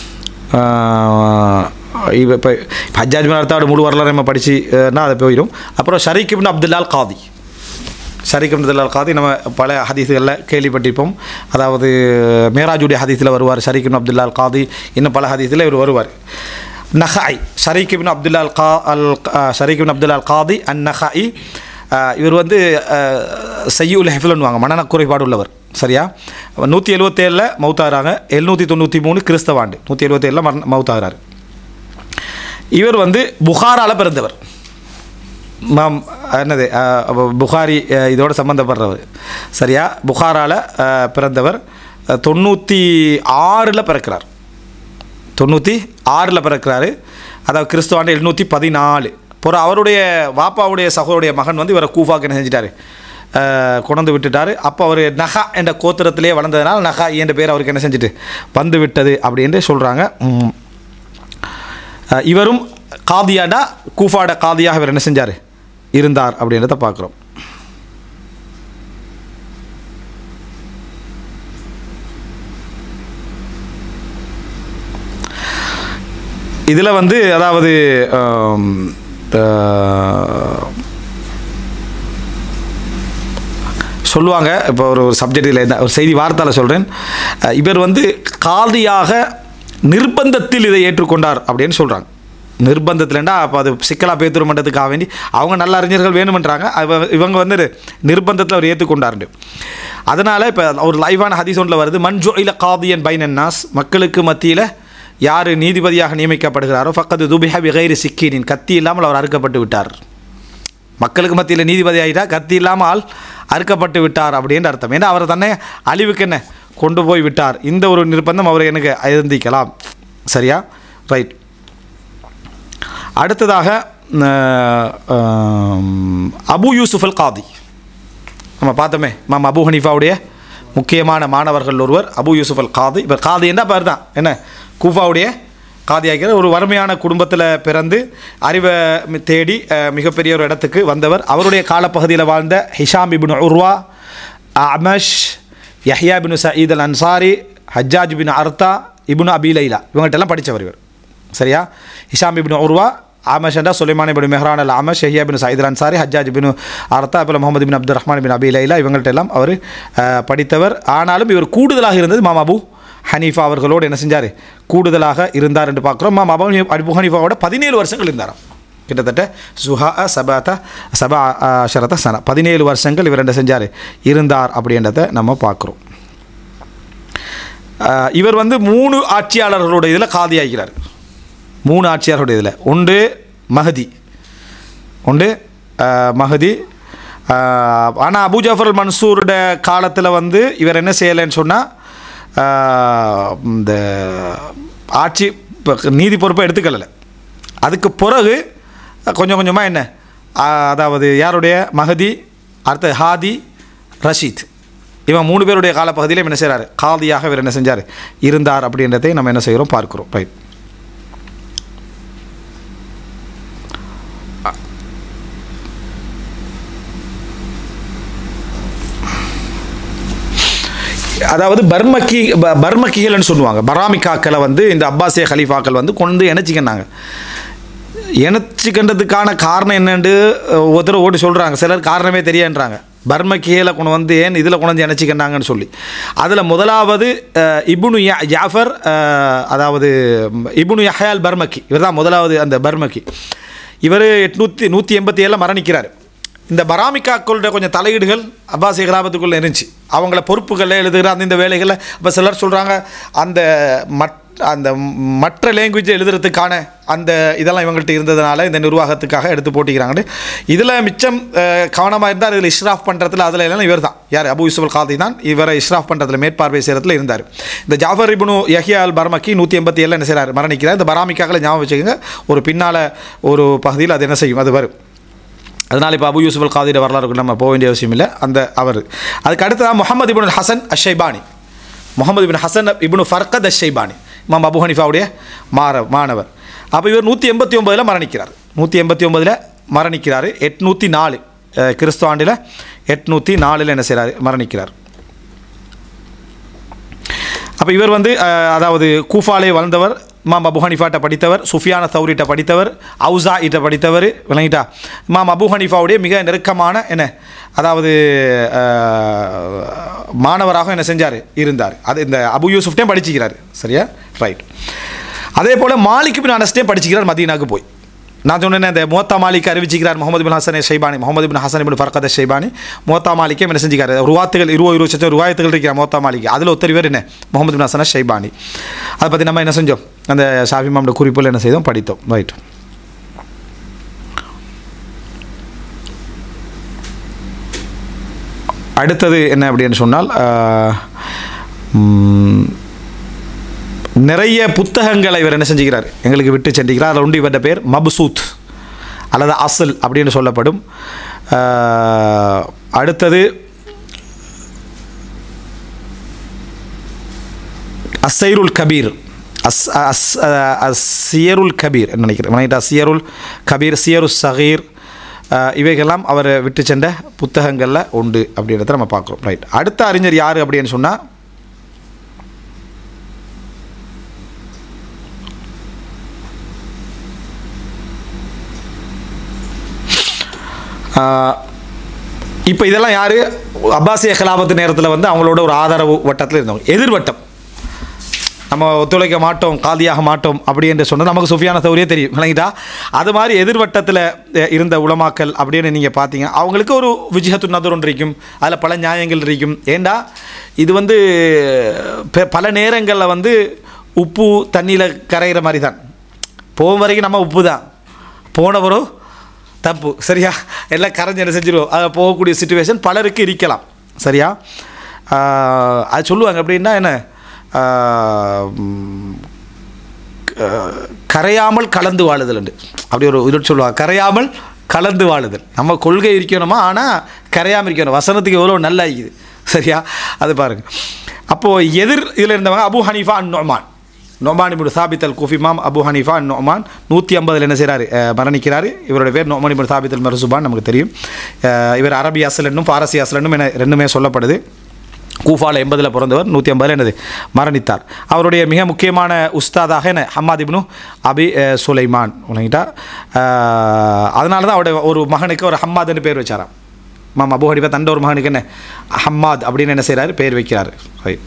S1: ஆஹ், இவ இப்போ ஹஜ்ஜாஜ் மரத்தாவோட முழு வரலாறு நம்ம படிச்சுனா அது போயிடும் அப்புறம் ஷரீக் இப்னு அப்துல்லால் காதி ஷரீக் அப்துல்லா காதி நம்ம பல ஹதீஸுகளில் கேள்விப்பட்டிருப்போம் அதாவது மேராஜுடைய ஹதீஸில் வருவார் Shareek ibn Abdullah al khadi இன்னும் பல ஹதீஸில் இவர் வருவார் நஹாய் ஷரீக் இப்னு அப்துல்லா அல் கா al Sharik ibn Abdullah al Qadi an Nakhai இவர் வந்து செய்யுல் ஹெஃபில்னுவாங்க மனநல குறைபாடு உள்ளவர் சரியா நூற்றி எழுபத்தேழில் மவுத்தாகிறாங்க எழுநூற்றி தொண்ணூற்றி மூணு கிறிஸ்தவ ஆண்டு நூற்றி எழுபத்தேழில் மரண மவுத்தாகிறார் இவர் வந்து புகாரால பிறந்தவர் மாம் என்னது அஹ், அப்ப புகாரி அஹ், இதோட சம்மந்தப்படுறவர் சரியா புகாரால அஹ், பிறந்தவர் அஹ், தொண்ணூற்றி ஆறில் பிறக்கிறார் தொண்ணூற்றி ஆறில் பிறக்கிறாரு அதாவது கிறிஸ்துவ ஆண்டு எழுநூற்றி பதினாலு அப்புறம் அவருடைய வாப்பாவுடைய சகோதருடைய மகன் வந்து இவரை கூஃபாக்கு என்ன செஞ்சிட்டாரு அஹ், கொண்டு விட்டுட்டார் அப்போ அவர் நகா என்ற கோத்திரத்திலே வளர்ந்ததுனால நகா என்ற பேர் அவருக்கு என்ன செஞ்சுட்டு வந்து விட்டது அப்படின்னு சொல்கிறாங்க அஹ் இவரும் காதியாடா கூஃபாட காதியாக இவர் என்ன செஞ்சார் இருந்தார் அப்படின்றத பார்க்குறோம் இதில் வந்து அதாவது ஆம், அஹ், சொல்லுவாங்க இப்போ ஒரு ஒரு சப்ஜெக்டில் என்ன ஒரு செய்தி வார்த்தால சொல்கிறேன் இவர் வந்து காதியாக நிர்பந்தத்தில் இதை ஏற்றுக்கொண்டார் அப்படின்னு சொல்கிறாங்க நிர்பந்தத்தில்ண்டா அப்போ அது சிக்கலாக பேத்துரு மன்றத்துக்காக வேண்டி அவங்க நல்ல அறிஞர்கள் வேணுமென்றாங்க அவ- இவங்க வந்து நிர்பந்தத்தில் அவர் ஏற்றுக்கொண்டாருண்டு அதனால் இப்போ ஒரு லைவான ஹதீஸ் ஒன்றில் வருது மஞ்சு இல காதியன் பைனன் நாஸ் மக்களுக்கு மத்தியில் யார் நீதிபதியாக நியமிக்கப்படுகிறாரோ ஃபக்கது துபிஹா விகைரி சிக்கீனின் கத்தி இல்லாமல் அவர் அறுக்கப்பட்டு விட்டார் மக்களுக்கு மத்தியில் நீதிபதி ஆகிட்டா கத்தி இல்லாமல் ஆள் அறுக்கப்பட்டு விட்டார் அப்படின்ற அர்த்தம் ஏன்னா அவர் தன்னை அழிவுக்கு என்ன கொண்டு போய் விட்டார் இந்த ஒரு நிர்பந்தம் அவர் எனக்கு ஐந்திக்கலாம் சரியா ரைட் அடுத்ததாக அஹ், ஆம், அபு யூசுஃப் அல் காதி நம்ம பார்த்தோமே மாம் அபு ஹனீஃபாவுடைய முக்கியமான மாணவர்கள் ஒருவர் அபு யூசுஃப் அல் காதி இப்போ காதி என்ன பேர் தான் என்ன கூஃபாவுடைய காதியாக்கிற ஒரு வறுமையான குடும்பத்தில் பிறந்து அறிவை மி- தேடி அஹ், மிகப்பெரிய ஒரு இடத்துக்கு வந்தவர் அவருடைய காலப்பகுதியில் வாழ்ந்த Hisham ibn Urwa Amash Yahya bin Said al Ansari Hajjaj bin Arta ibn Abi Laila இவங்கள்ட்டெல்லாம் படித்தவர் இவர் சரியா ஹிஷாம் இப்னு உர்வா ஆமஷ் என்றா Sulaiman ibn Mehran al Amash ஷஹியா bin Said al Ansari Hajjaj bin Arta அப்புறம் Muhammad bin Abdul Rahman பின் அபி லைலா இவங்கள்ட்ட எல்லாம் அவர் அஹ், படித்தவர் ஆனாலும் இவர் கூடுதலாக இருந்தது மாம் அபு ஹனீஃபா அவர்களோடு என்ன செஞ்சார் கூடுதலாக இருந்தார் என்று பார்க்குறோம் மாம் அபு ஹனீஃப்- அபு ஹனீஃபாவோட பதினேழு வருஷங்கள் இருந்தாராம் கிட்டத்தட்ட சுஹா சபாத்தா சபா ஷரத சன பதினேழு வருஷங்கள் இவர் என்ன செஞ்சார் இருந்தார் அப்படின்றத நம்ம பார்க்குறோம் அஹ், இவர் வந்து மூணு ஆட்சியாளர்களோட இதில் காதியாகிறார் மூணு ஆட்சியாளருடைய இதில் ஒன்று மஹதி ஒன்று அஹ், மஹதி ஆனால் அபு ஜாஃபர் அல் மன்சூரோட காலத்தில் வந்து இவர் என்ன செய்யலைன்னு சொன்னால் இந்த ஆட்சி இப்போ நீதி பொறுப்பை எடுத்துக்கல அதுக்கு பிறகு கொஞ்சம் கொஞ்சமாக என்ன அஹ், அதாவது யாருடைய மஹதி அடுத்து ஹாதி ரஷீத் இவன் மூணு பேருடைய காலப்பகுதியிலும் என்ன செய்கிறார் காதியாக இவர் என்ன செஞ்சார் இருந்தார் அப்படின்றதை நம்ம என்ன செய்கிறோம் பார்க்கிறோம் ரைட் அதாவது பர்மக்கி ப- பர்மக்கிகள்னு சொல்லுவாங்க பராமிக்காக்களை வந்து இந்த அப்பாசிய கலீஃபாக்கள் வந்து கொண்டு இணைச்சிக்கினாங்க இணைச்சிக்கின்றதுக்கான காரணம் என்னன்னு ஒருத்தர் ஓடி சொல்கிறாங்க சிலர் காரணமே தெரியன்றாங்க பர்மக்கிகளை கொண்டு வந்து ஏன் இதில் கொண்டு வந்து இணைச்சிக்கினாங்கன்னு சொல்லி அதில் முதலாவது அஹ், இப்னு யா ஜாஃபர் அஹ், அதாவது இப்னு யஹயால் பர்மக்கி இவர் தான் முதலாவது அந்த பர்மக்கி இவர் எட்நூற்றி நூற்றி எண்பத்தி ஏழில் மரணிக்கிறார் இந்த பராமிக்காக்களோட கொஞ்சம் தலையீடுகள் அப்பாசிய கிராமத்துக்குள்ளே இருந்துச்சு அவங்கள பொறுப்புகளில் எழுதுகிற அந்த இந்த வேலைகளில் அப்போ சிலர் சொல்கிறாங்க அந்த மட் அந்த மற்ற லாங்குவேஜ் எழுதுறதுக்கான அந்த இதெல்லாம் இவங்கள்ட்ட இருந்ததுனால இந்த நிர்வாகத்துக்காக எடுத்து போட்டிக்கிறாங்கன்னு இதில் மிச்சம் கவனமாக இருந்தால் இதில் இஷ்ராஃப் பண்ணுறதுல அதில் எல்லாம் இவர் தான் யார் அபு யூசுஃபல் காதி தான் இவரை இஷ்ராஃப் பண்ணுறதுல மேற்பார்வை செய்கிறதுல இருந்தார் இந்த ஜாஃபர் இப்னு யஹ்யா அல் பர்மக்கி நூற்றி எண்பத்தி ஏழில் என்ன செய்கிறார் மரணிக்கிறார் இந்த பராமிக்காக்களை ஞாபகம் வச்சுக்கோங்க ஒரு பின்னால் ஒரு பகுதியில் அது என்ன செய்யும் அது வரும் அதனால் இப்போ அபு யூசுஃப் அல் காதிர வரலாறுக்கு நம்ம போக வேண்டிய அவசியம் இல்லை அந்த அவர் அதுக்கு அடுத்ததான் Muhammad ibn Hasan Ashaybani Muhammad ibn Hasan ibn Farqad Ashaybani இமாம் அபு ஹனிஃபாவுடைய மாற மாணவர் அப்போ இவர் நூற்றி எண்பத்தி ஒம்பதில் மரணிக்கிறார் நூற்றி எண்பத்தி ஒம்பதில் மரணிக்கிறார் எட்நூற்றி நாலு அஹ், கிறிஸ்துவ ஆண்டில் எட்நூற்றி நாலில் என்ன செய்கிறார் மரணிக்கிறார் அப்போ இவர் வந்து அஹ், அதாவது கூஃபாலே வளர்ந்தவர் இமாம் அபு ஹனிஃபாட்ட படித்தவர் சுஃபியான தௌரிட்ட படித்தவர் அவுசா இட்ட படித்தவர் விளங்கிட்டா இமாம் அபு ஹனிஃபாவுடைய மிக நெருக்கமான என்ன அதாவது அஹ், மாணவராக என்ன செஞ்சார் இருந்தார் அது இந்த அபு யூசுஃப்டையும் படிச்சுக்கிறார் சரியா ரைட் அதே போல் மாலிக் பின் அனஸ்டையும் படிச்சுக்கிறார் மதீனாக்கு போய் நான் சொன்னேன் இந்த மோத்தா மாலிக் அறிவிச்சுக்கிறார் Muhammad bin Hasan Shaybani Muhammad bin Hasan bin Farqad Shaybani Muwatta மாலிக்கே என்ன செஞ்சுக்காரு ருவாத்துகள் இருபது இருபது லட்சம் ருவாயத்துகள் இருக்கிற மோத்தா மாலிக் அதில் ஒருத்தர் பேர் என்ன முகமது பின் ஹசன் ஷைபானி அதை பற்றி நம்ம என்ன செஞ்சோம் அந்த ஷாஃபி மாமோட குறிப்பில் என்ன செய்தோம் படித்தோம் ரைட் அடுத்தது என்ன அப்படின்னு சொன்னால் ஆஹ், ம், நிறைய புத்தகங்களை இவர் என்ன செஞ்சுக்கிறார் எங்களுக்கு விட்டு சென்றுக்கிறார் அதில் உண்டு இவர்கிட்ட பேர் மப்சூத் அல்லது அசல் அப்படின்னு சொல்லப்படும் ஆஹ், அடுத்தது அசைருல் கபீர் அஸ் அஸ் அஸ் சியருல் கபீர் என்ன நினைக்கிறேன் நினைக்கிட்ட சியருல் கபீர் சியரு சகீர் அஹ், இவைகள்லாம் அவர் விட்டு சென்ற புத்தகங்களில் உண்டு அப்படின்றத நம்ம பார்க்குறோம் ரைட் அடுத்த அறிஞர் யார் அப்படின்னு சொன்னால் இப்போ இதெல்லாம் யார் அப்பாசிய கலாபத்து நேரத்தில் வந்து அவங்களோட ஒரு ஆதரவு வட்டத்தில் இருந்தவங்க எதிர்வட்டம் நம்ம ஒத்துழைக்க மாட்டோம் காதியாக மாட்டோம் அப்படி என்று சொன்னால் நமக்கு சுஃபியான தௌரியே தெரியும் விளங்கிட்டா அது மாதிரி எதிர்வட்டத்தில் அஹ், இருந்த உலமாக்கல் அப்படின்னு நீங்கள் பார்த்தீங்க அவங்களுக்கு ஒரு விஜயத்து நதர் ஒன்று இருக்கும் அதில் பல நியாயங்கள் இருக்கும் ஏண்டா இது வந்து பெ- பல நேரங்களில் வந்து உப்பு தண்ணியில் கரைகிற மாதிரி தான் போகும் வரைக்கும் நம்ம உப்பு தான் போனவரும் தப்பு சரியா எல்லாம் கரைஞ்சு என்ன செஞ்சிருவோம் அது போகக்கூடிய சுச்சுவேஷன் பலருக்கு இருக்கலாம் சரியா ஆஹ், அது சொல்லுவாங்க அப்படின்னா என்ன ஆஹ், ம், க- கரையாமல் கலந்து வாழுதல் உண்டு அப்படி ஒரு இது சொல்லுவாங்க கரையாமல் கலந்து வாழுதல் நம்ம கொள்கை இருக்கணுமா ஆனால் கரையாமல் இருக்கணும் வசனத்துக்கு எவ்வளோ நல்லா இருக்குது சரியா அது பாருங்கள் அப்போது எதிர் இதில் இருந்தவங்க Abu Hanifa an Noman Noman ibn Sabit al குஃபிமாம் அபு ஹனீஃபா அன் நொமான் நூற்றி ஐம்பதில் என்ன செய்கிறாரு மரணிக்கிறார் இவரோட பேர் நொமான் இபுன் சாபித் அல் மர்சுபான் நமக்கு தெரியும் அஹ், இவர் அரபி அசல் என்னும் பாரசி அசல் என்னும் என ரெண்டுமே சொல்லப்படுது கூஃபாவில் எண்பதில் பிறந்தவர் நூற்றி ஐம்பதில் என்னது மரணித்தார் அவருடைய மிக முக்கியமான உஸ்தாதாக என்ன ஹம்மாத் இப்னு அபி அஹ், சுலைமான் உலகிட்டா அதனால தான் அவருடைய ஒரு மகனுக்கு ஒரு ஹம்மாத்னு பேர் வச்சாராம் மாமா அபு ஹனிஃபா தண்ட ஒரு மகனுக்கு என்ன ஹம்மாத் அப்படின்னு என்ன செய்கிறாரு பேர் வைக்கிறாரு ரைட்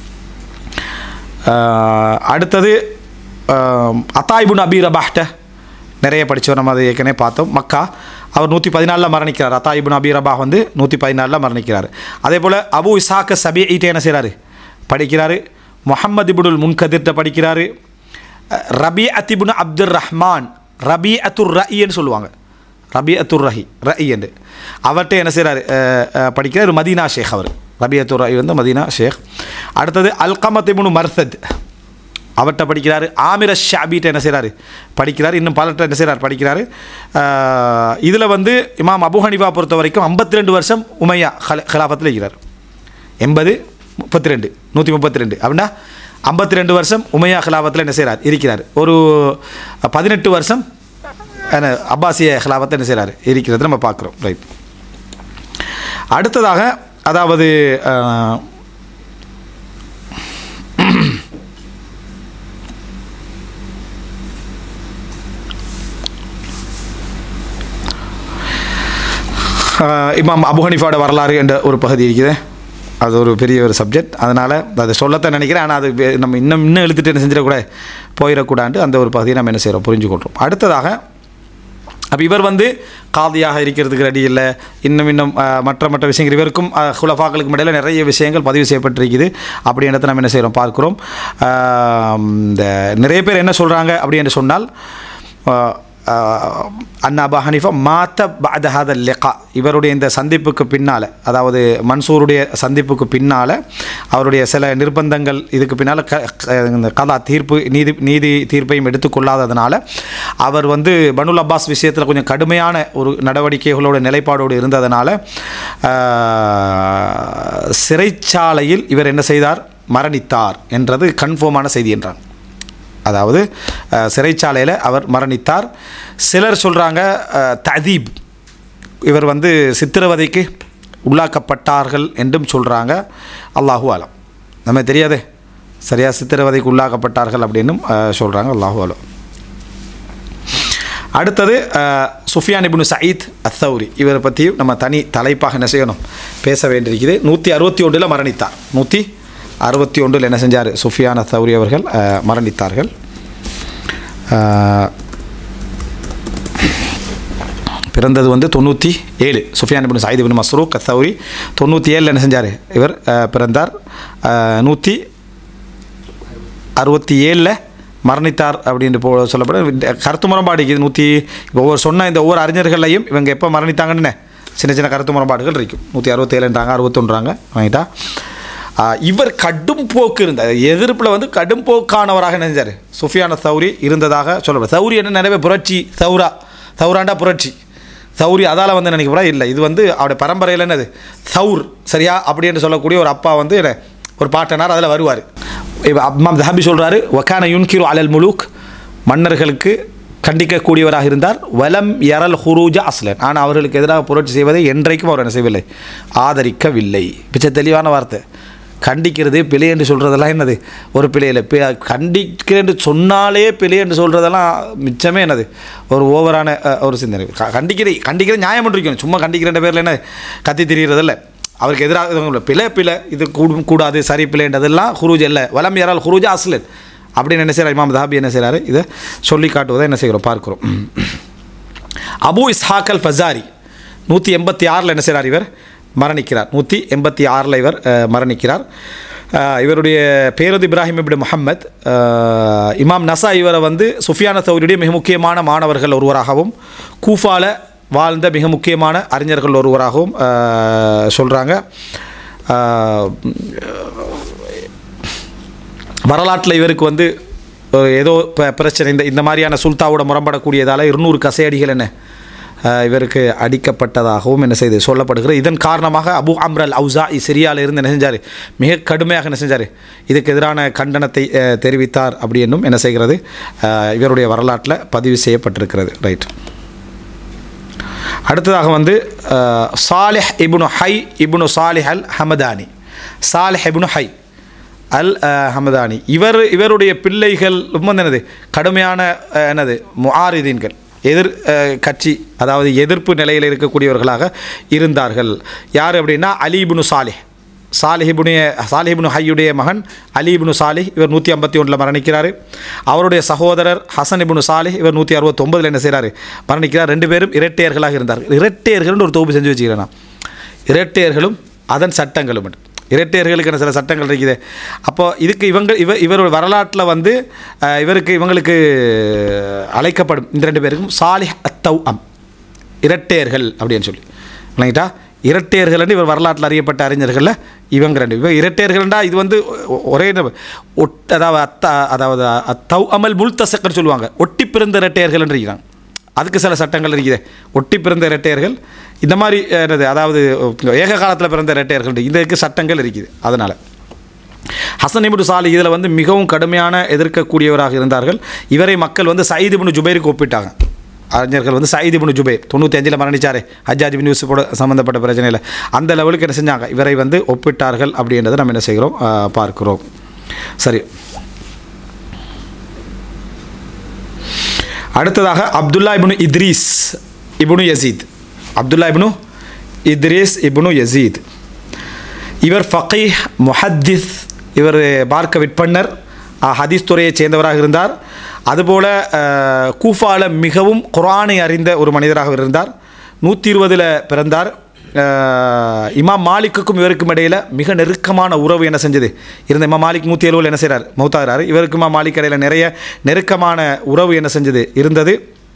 S1: அடுத்தது அத்தாய்புன் அபி ரபாஹ்ட நிறைய படித்தவர் நம்ம அதை ஏற்கனவே பார்த்தோம் மக்கா அவர் நூற்றி பதினாலில் மரணிக்கிறார் அத்தாயிபுன் அபி ரபா வந்து நூற்றி பதினாலில் மரணிக்கிறார் அதே போல் அபு இசாக்க சபி ஈட்டே என்ன செய்கிறாரு படிக்கிறாரு முஹம்மது இபுனுல் முன்கதிர்ட்ட படிக்கிறாரு ரபி அத்திபுன் அப்துர் ரஹ்மான் ரபி அத்துர் ரஇன்னு சொல்லுவாங்க ரபி அத்துர் ரஹி ரஇ என்று அவர்கிட்ட என்ன செய்கிறாரு படிக்கிறார் மதீனா ஷேக் அவர் ரபி அத்துர் ரஹி வந்து மதீனா ஷேக் அடுத்தது அல்கமத் இபுனு மர்சத் அவர்கிட்ட படிக்கிறாரு ஆமிர ஷாபிட்ட என்ன செய்கிறாரு படிக்கிறார் இன்னும் பலர்கிட்ட என்ன செய்கிறார் படிக்கிறாரு இதில் வந்து இமாம் அபு ஹனிஃபா பொறுத்த வரைக்கும் ஐம்பத்தி ரெண்டு வருஷம் உமையா ஹல ஹிலாஃபத்தில் இருக்கிறார் எண்பது முப்பத்தி ரெண்டு நூற்றி முப்பத்தி ரெண்டு அப்படின்னா ஐம்பத்தி ரெண்டு வருஷம் உமையா ஹிலாஃபத்தில் என்ன செய்கிறார் இருக்கிறார் ஒரு பதினெட்டு வருஷம் என்ன அப்பாசிய ஹிலாஃபத்தை என்ன செய்கிறார் இருக்கிறது நம்ம பார்க்குறோம் ரைட் அடுத்ததாக அதாவது அஹ், ஆஹ் இமாம் அபு ஹனிஃபாவோட வரலாறு என்ற ஒரு பகுதி இருக்குது அது ஒரு பெரிய ஒரு சப்ஜெக்ட் அதனால் அதை சொல்லத்தான் நினைக்கிறேன் ஆனால் அது வே- நம்ம இன்னும் இன்னும் எழுத்துட்டு என்ன செஞ்சிடக்கூட போயிடக்கூடாது அந்த ஒரு பகுதியை நம்ம என்ன செய்கிறோம் புரிஞ்சுக்கொள்கிறோம் அடுத்ததாக அப்போ இவர் வந்து காதியாக இருக்கிறதுக்கு ரெடி இல்லை இன்னும் இன்னும் ஆஹ், மற்ற மற்ற விஷயங்கள் இவருக்கும் ஆஹ், குலஃபாக்களுக்கும் இடையில நிறைய விஷயங்கள் பதிவு செய்யப்பட்டிருக்குது அப்படின்றத நம்ம என்ன செய்கிறோம் பார்க்குறோம் ஆஹ், இந்த நிறைய பேர் என்ன சொல்கிறாங்க அப்படின்னு சொன்னால் ஆஹ், ஆஹ், அண்ணா அபா ஹனீஃபா மாத்த பாதஹாத லெகா இவருடைய இந்த சந்திப்புக்கு பின்னால் அதாவது மன்சூருடைய சந்திப்புக்கு பின்னால் அவருடைய சில நிர்பந்தங்கள் இதுக்கு பின்னால் க க- இந்த கதா தீர்ப்பு நீதி நீதி தீர்ப்பையும் எடுத்துக்கொள்ளாததுனால அவர் வந்து பனுல் அப்பாஸ் விஷயத்தில் கொஞ்சம் கடுமையான ஒரு நடவடிக்கைகளோட நிலைப்பாடோடு இருந்ததுனால ஆஹ், சிறைச்சாலையில் இவர் என்ன செய்தார் மரணித்தார் என்றது கன்ஃபார்மான செய்தி என்றாங்க அதாவது அஹ், சிறைச்சாலையில் அவர் மரணித்தார் சிலர் சொல்கிறாங்க ததீப் இவர் வந்து சித்திரவதைக்கு உள்ளாக்கப்பட்டார்கள் என்றும் சொல்கிறாங்க அல்லாஹு ஆலம் நம்ம தெரியாதே சரியா சித்திரவதைக்கு உள்ளாக்கப்பட்டார்கள் அப்படின்னும் சொல்கிறாங்க அல்லாஹு அலோ அடுத்தது அஹ், சுஃபியான் இப்னு சயீத் அத்தௌரி இவரை பற்றியும் நம்ம தனி தலைப்பாக என்ன செய்யணும் பேச வேண்டியிருக்குது நூற்றி அறுபத்தி ஒன்றில் மரணித்தார் நூற்றி அறுபத்தி ஒன்றில் என்ன செஞ்சார் சுஃபியான் அத்தௌரி அவர்கள் அஹ், மரணித்தார்கள் அஹ், பிறந்தது வந்து தொண்ணூற்றி ஏழு Sufyan ibn Said ibn Masruq Aththawri தொண்ணூற்றி ஏழில் என்ன செஞ்சார் இவர் அஹ், பிறந்தார் அஹ், நூற்றி அறுபத்தி ஏழில் மரணித்தார் அப்படின்னு போ சொல்லப்படும் கருத்து முரண்பாடு இது நூற்றி இப்போ ஒவ்வொரு சொன்ன இந்த ஒவ்வொரு அறிஞர்களையும் இவங்க எப்போ மரணித்தாங்கன்னு சின்ன சின்ன கருத்து முரண்பாடுகள் இருக்கும் நூற்றி அறுபத்தேழுன்றாங்க அறுபத்தொன்றாங்க வாங்கிட்டா ஆஹ் இவர் கடும் போக்கு இருந்தார் எதிர்ப்பில் வந்து கடும் போக்கானவராக நினைஞ்சார் சுஃபியான சௌரி இருந்ததாக சொல்லப்படும் சௌரி என்ன நிறைய புரட்சி சௌரா சௌராண்டா புரட்சி சௌரி அதால் வந்து நினைக்கப்படா இல்லை இது வந்து அவருடைய பரம்பரையில் என்னது சௌர் சரியா அப்படின்னு சொல்லக்கூடிய ஒரு அப்பா வந்து என்ன ஒரு பாட்டனார் அதில் வருவார் இப்போ அம்மா தஹாபி சொல்கிறாரு வக்கான யுன்கிரு அலல் முலூக் மன்னர்களுக்கு கண்டிக்கக்கூடியவராக இருந்தார் வலம் யரல் ஹுரூஜ அஸ்லன் ஆனால் அவர்களுக்கு எதிராக புரட்சி செய்வதை என்றைக்கும் அவர் என்ன செய்யவில்லை ஆதரிக்கவில்லை பிச்சை தெளிவான வார்த்தை கண்டிக்கிறது பிழை என்று சொல்கிறதெல்லாம் என்னது ஒரு பிழையில் பி கண்டிக்கிறேன் என்று சொன்னாலே பிழை என்று சொல்கிறதெல்லாம் மிச்சமே என்னது ஒரு ஓவரான அஹ், ஒரு சிந்தனை க- கண்டிக்கிற கண்டிக்கிற நியாயம் இருக்கணும் சும்மா கண்டிக்கிற பேரில் என்ன கத்தி திரிகிறதில்ல அவருக்கு எதிராக எதுவும் இல்லை. பிழை பிழை இது கூடும் கூடாது சரி பிழைன்றதெல்லாம் ஹுரூஜ் இல்லை வலம் யாரால் ஹுரூஜ் அஸ்லன் அப்படின்னு என்ன செய்கிறார் இமாம் தாபி என்ன செய்கிறாரு இதை சொல்லி காட்டுவதை என்ன செய்கிறோம் பார்க்குறோம் அபு இஸ்ஹாக் அல் ஃபசாரி நூற்றி எண்பத்தி ஆறில் என்ன செய்கிறார் இவர் மரணிக்கிறார் நூற்றி எண்பத்தி ஆறில் இவர் அஹ், மரணிக்கிறார் அஹ், இவருடைய பேரது இப்ராஹிம் இப்னு முஹம்மத் அஹ், இமாம் நசா இவரை வந்து சுஃபியான சௌரியுடைய மிக முக்கியமான மாணவர்கள் ஒருவராகவும் கூஃபால வாழ்ந்த மிக முக்கியமான அறிஞர்கள் ஒருவராகவும் சொல்கிறாங்க வரலாற்றில் இவருக்கு வந்து ஒரு ஏதோ ப- பிரச்சனை இந்த இந்த மாதிரியான சுல்தாவோட முரண்படக்கூடியதால் இருநூறு கசையடிகள் என்ன அஹ், இவருக்கு அடிக்கப்பட்டதாகவும் என்ன செய்து சொல்லப்படுகிறது இதன் காரணமாக அபு அம்ரல் அவுசா சிரியாவில் இருந்து என்ன செஞ்சார் மிக கடுமையாக என்ன செஞ்சார் இதுக்கு எதிரான கண்டனத்தை அஹ், தெரிவித்தார் அப்படி என்னும் என்ன செய்கிறது அஹ், இவருடைய வரலாற்றில் பதிவு செய்யப்பட்டிருக்கிறது ரைட் அடுத்ததாக வந்து அஹ், சாலிஹ் இப்னு ஹை இப்னு சாலிஹ் அல் ஹமதானி சாலிஹ் இப்னு ஹை அல் அஹ், ஹமதானி இவர் இவருடைய பிள்ளைகள் ரொம்ப வந்து என்னது கடுமையான அஹ், என்னது முஆரிதீன்கள் எதிர் அஹ், கட்சி அதாவது எதிர்ப்பு நிலையில் இருக்கக்கூடியவர்களாக இருந்தார்கள் யார் அப்படின்னா அலி இப்னு சாலிஹ் சாலிஹிபுடைய சாலிஹிபுனு ஹையுடைய மகன் அலி இப்னு சாலிஹ் இவர் நூற்றி ஐம்பத்தி ஒன்றில் மரணிக்கிறார் அவருடைய சகோதரர் ஹசன் இப்னு சாலிஹ் இவர் நூற்றி அறுபத்தொம்பதில் என்ன செய்கிறார் மரணிக்கிறார் ரெண்டு பேரும் இரட்டையர்களாக இருந்தார்கள் இரட்டையர்கள்னு ஒரு தொகுப்பு செஞ்சு வச்சுக்கிறேன் நான் இரட்டையர்களும் அதன் சட்டங்களும் உண்டு. இரட்டையர்களுக்கான சில சட்டங்கள் இருக்குது அப்போ இதுக்கு இவங்க இவ இவரோட வரலாற்றில் வந்து அஹ், இவருக்கு இவங்களுக்கு அழைக்கப்படும் இந்த ரெண்டு பேருக்கும் சாலிஹ் அத்தவ் அம் இரட்டையர்கள் அப்படின்னு சொல்லி விளங்கிட்டா இரட்டையர்கள்னு இவர் வரலாற்றில் அறியப்பட்ட அறிஞர்களில் இவங்க ரெண்டு இவங்க இரட்டையர்கள்டா இது வந்து ஒ- ஒரே நப- ஒட் அதாவது அத்தா அதாவது அத்தவ் அமல் முல்தசக்கர் சொல்லுவாங்க ஒட்டி பிறந்த இரட்டையர்கள் இருக்கிறாங்க அதுக்கு சில சட்டங்கள் இருக்குது ஒட்டி பிறந்த இரட்டையர்கள் இந்த மாதிரி அஹ், என்னது அதாவது ஏக காலத்தில் பிறந்த இரட்டையர்கள் இருக்கு. இதுக்கு சட்டங்கள் இருக்குது அதனால் ஹசன் இப்னு சாலி இதில் வந்து மிகவும் கடுமையான எதிர்க்கக்கூடியவராக இருந்தார்கள் இவரை மக்கள் வந்து சயீத் இப்னு ஜுபைருக்கு ஒப்பிட்டாங்க அறிஞர்கள் வந்து சயீத் இப்னு ஜுபைர் தொண்ணூற்றி அஞ்சில் மரணிச்சாரே ஹஜ்ஜாஜ் பின் யூசுஃபோட சம்மந்தப்பட்ட பிரச்சனையில் அந்த லெவலுக்கு என்ன செஞ்சாங்க இவரை வந்து ஒப்பிட்டார்கள் அப்படின்றத நம்ம என்ன செய்கிறோம் ஆஹ், பார்க்கிறோம் சரி அடுத்ததாக அப்துல்லா இப்னு இத்ரீஸ் இப்னு யசீத் அப்துல்லா இப்னு இத்ரீஸ் இப்னு யசீத் இவர் ஃபகீஹ் முஹத்திஸ் இவர் பார்க்க விற்பன்னர் அஹ், ஹதீஸ் துறையைச் சேர்ந்தவராக இருந்தார் அதுபோல் அஹ், கூஃபால மிகவும் குர்ஆனை அறிந்த ஒரு மனிதராக இருந்தார் நூற்றி இருபதில் பிறந்தார் அஹ், இமாம் மாலிக்குக்கும் இவருக்கும் இடையில் மிக நெருக்கமான உறவு என்ன செஞ்சது இருந்த இமாம் மாலிக் நூற்றி எழுபதில் என்ன செய்கிறார் மௌத்தாகிறார் இவருக்கு இமாம் மாலிக் இடையில் நிறைய நெருக்கமான உறவு என்ன செஞ்சது இருந்தது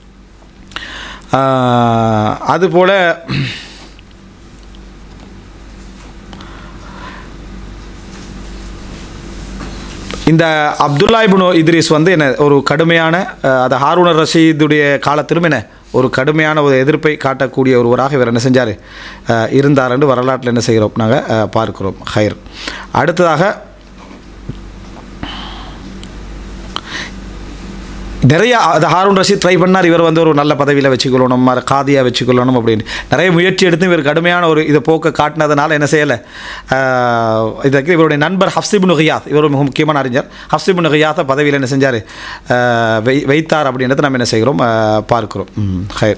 S1: அஹ், அதுபோல் இந்த அப்துல்லா இப்னு இத்ரிஸ் வந்து என்ன ஒரு கடுமையான அஹ், அது ஹாரூனர் ரஷீதுடைய காலத்திலும் என்ன ஒரு கடுமையான ஒரு எதிர்ப்பை காட்டக்கூடிய ஒருவராக இவர் என்ன செஞ்சார் இருந்தார் என்று வரலாற்றில் என்ன செய்கிறோம் நாங்கள் பார்க்கிறோம் ஹைர் அடுத்ததாக நிறைய அது ஹாரூன் ரஷீத் ட்ரை பண்ணார் இவர் வந்து ஒரு நல்ல பதவியில் வச்சுக்கொள்ளணும் மறு காதியாக வச்சுக்கொள்ளணும் அப்படின்னு நிறைய முயற்சி எடுத்து இவர் கடுமையான ஒரு இதை போக்க காட்டினதுனால என்ன செய்யலை இதற்கு இவருடைய நண்பர் ஹப்சிபுன் ஹியாத் இவர் ஒரு மிக முக்கியமான அறிஞர் ஹப்சிபுன் ஹியாத்தை பதவியில் என்ன செஞ்சார் வை வைத்தார் அப்படின்றத நம்ம என்ன செய்கிறோம் ஆஹ், பார்க்கிறோம் ம், ஹைர்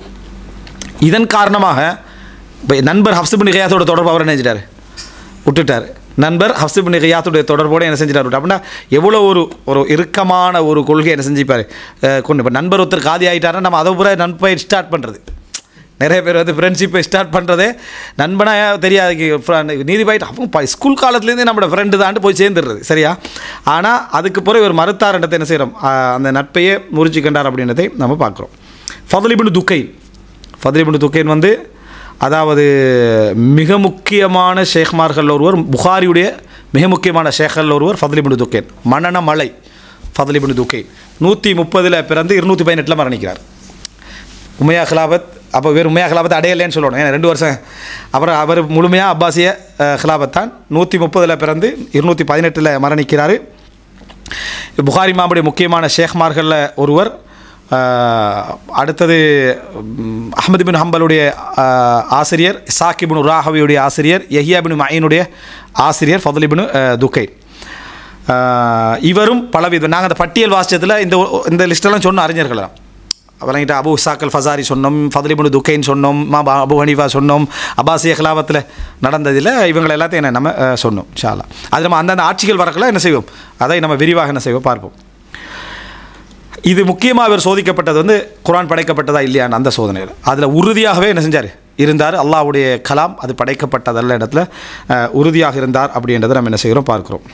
S1: இதன் காரணமாக இப்போ நண்பர் ஹப்சிபின் ஹியாத்தோட தொடர்பு அவர் என்ன செஞ்சிட்டார் விட்டுட்டார் நண்பர் ஹப்சிபின் ஹியாத்துடைய தொடர்போடு என்ன செஞ்சிட்டார் விட்டு அப்படின்னா எவ்வளோ ஒரு ஒரு இறுக்கமான ஒரு கொள்கை என்ன செஞ்சுப்பார் அஹ், கொண்டு இப்போ நண்பர் ஒருத்தர் காதி ஆகிட்டாருன்னா நம்ம அதை பூரா நண்பை ஸ்டார்ட் பண்ணுறது நிறைய பேர் வந்து ஃப்ரெண்ட்ஷிப்பை ஸ்டார்ட் பண்ணுறதே நண்பனாக தெரியாது நீதிபாயிட்டு அவங்க ஸ்கூல் காலத்துலேருந்தே நம்மளோட ஃப்ரெண்டு தான் போய் சேர்ந்துடுறது சரியா ஆனால் அதுக்கு பிறகு இவர் மறுத்தார்ன்றதை என்ன செய்கிறோம் அந்த நட்பையே முறிச்சுக்கின்றார் அப்படின்றதை நம்ம பார்க்குறோம் ஃபதலிபின் துக்கைன் ஃபதலிபின் துக்கைன் வந்து அதாவது மிக முக்கியமான ஷேக்மார்கள் ஒருவர் புகாரியுடைய மிக முக்கியமான ஷேഖர்கள் ஒருவர் ஃபதலிபின் துக்கைன் மன்னன மலை ஃபதலிபின் துக்கைன் நூற்றி முப்பதில் பிறந்து இருநூற்றி பதினெட்டில் மரணிக்கிறார் உமையா ஹிலாபத் அப்போ வேறு உமையா ஹிலாபத் அடையலைன்னு சொல்லணும் ஏன்னா ரெண்டு வருஷம் அப்புறம் அவர் முழுமையாக அப்பாசிய அஹ், ஹிலாபத் தான் நூற்றி முப்பதில் பிறந்து இருநூற்றி பதினெட்டில் மரணிக்கிறார் புகாரி மாமுடைய முக்கியமான ஷேக்மார்களில் ஒருவர் அஹ், அடுத்தது ம், அஹ்மது பின் ஹம்பலுடைய அஹ், ஆசிரியர் சாக்கிபின் ராஹவியுடைய ஆசிரியர் யஹியா பின் மயனுடைய ஆசிரியர் ஃபதலிபின் துக்கை அஹ், இவரும் பலவித நாங்கள் அந்த பட்டியல் வாசிச்சதில் இந்த இந்த லிஸ்ட்டெல்லாம் சொன்ன அறிஞர்கள் தான் விளங்கிட்டு அபு இசாக்கல் ஃபசாரி சொன்னோம் ஃபதலிபுன் துக்கைன்னு சொன்னோம் மா பா- அபு ஹனீஃபா சொன்னோம் அபாசிய ஹிலாபத்தில் நடந்ததில் இவங்களை எல்லாத்தையும் என்ன நம்ம அஹ், சொன்னோம் ஷாலா அது நம்ம அந்தந்த ஆட்சிகள் வரக்குள்ள என்ன செய்வோம் அதை நம்ம விரிவாக என்ன செய்வோம் பார்ப்போம் இது முக்கியமாக இவர் சோதிக்கப்பட்டது வந்து குரான் படைக்கப்பட்டதா இல்லையான்னு அந்த சோதனையில் அதில் உறுதியாகவே என்ன செஞ்சார் இருந்தார் அல்லாஹ்வுடைய கலாம் அது படைக்கப்பட்டதல்ல இடத்துல அஹ், உறுதியாக இருந்தார் அப்படின்றத நம்ம என்ன செய்கிறோம் பார்க்குறோம்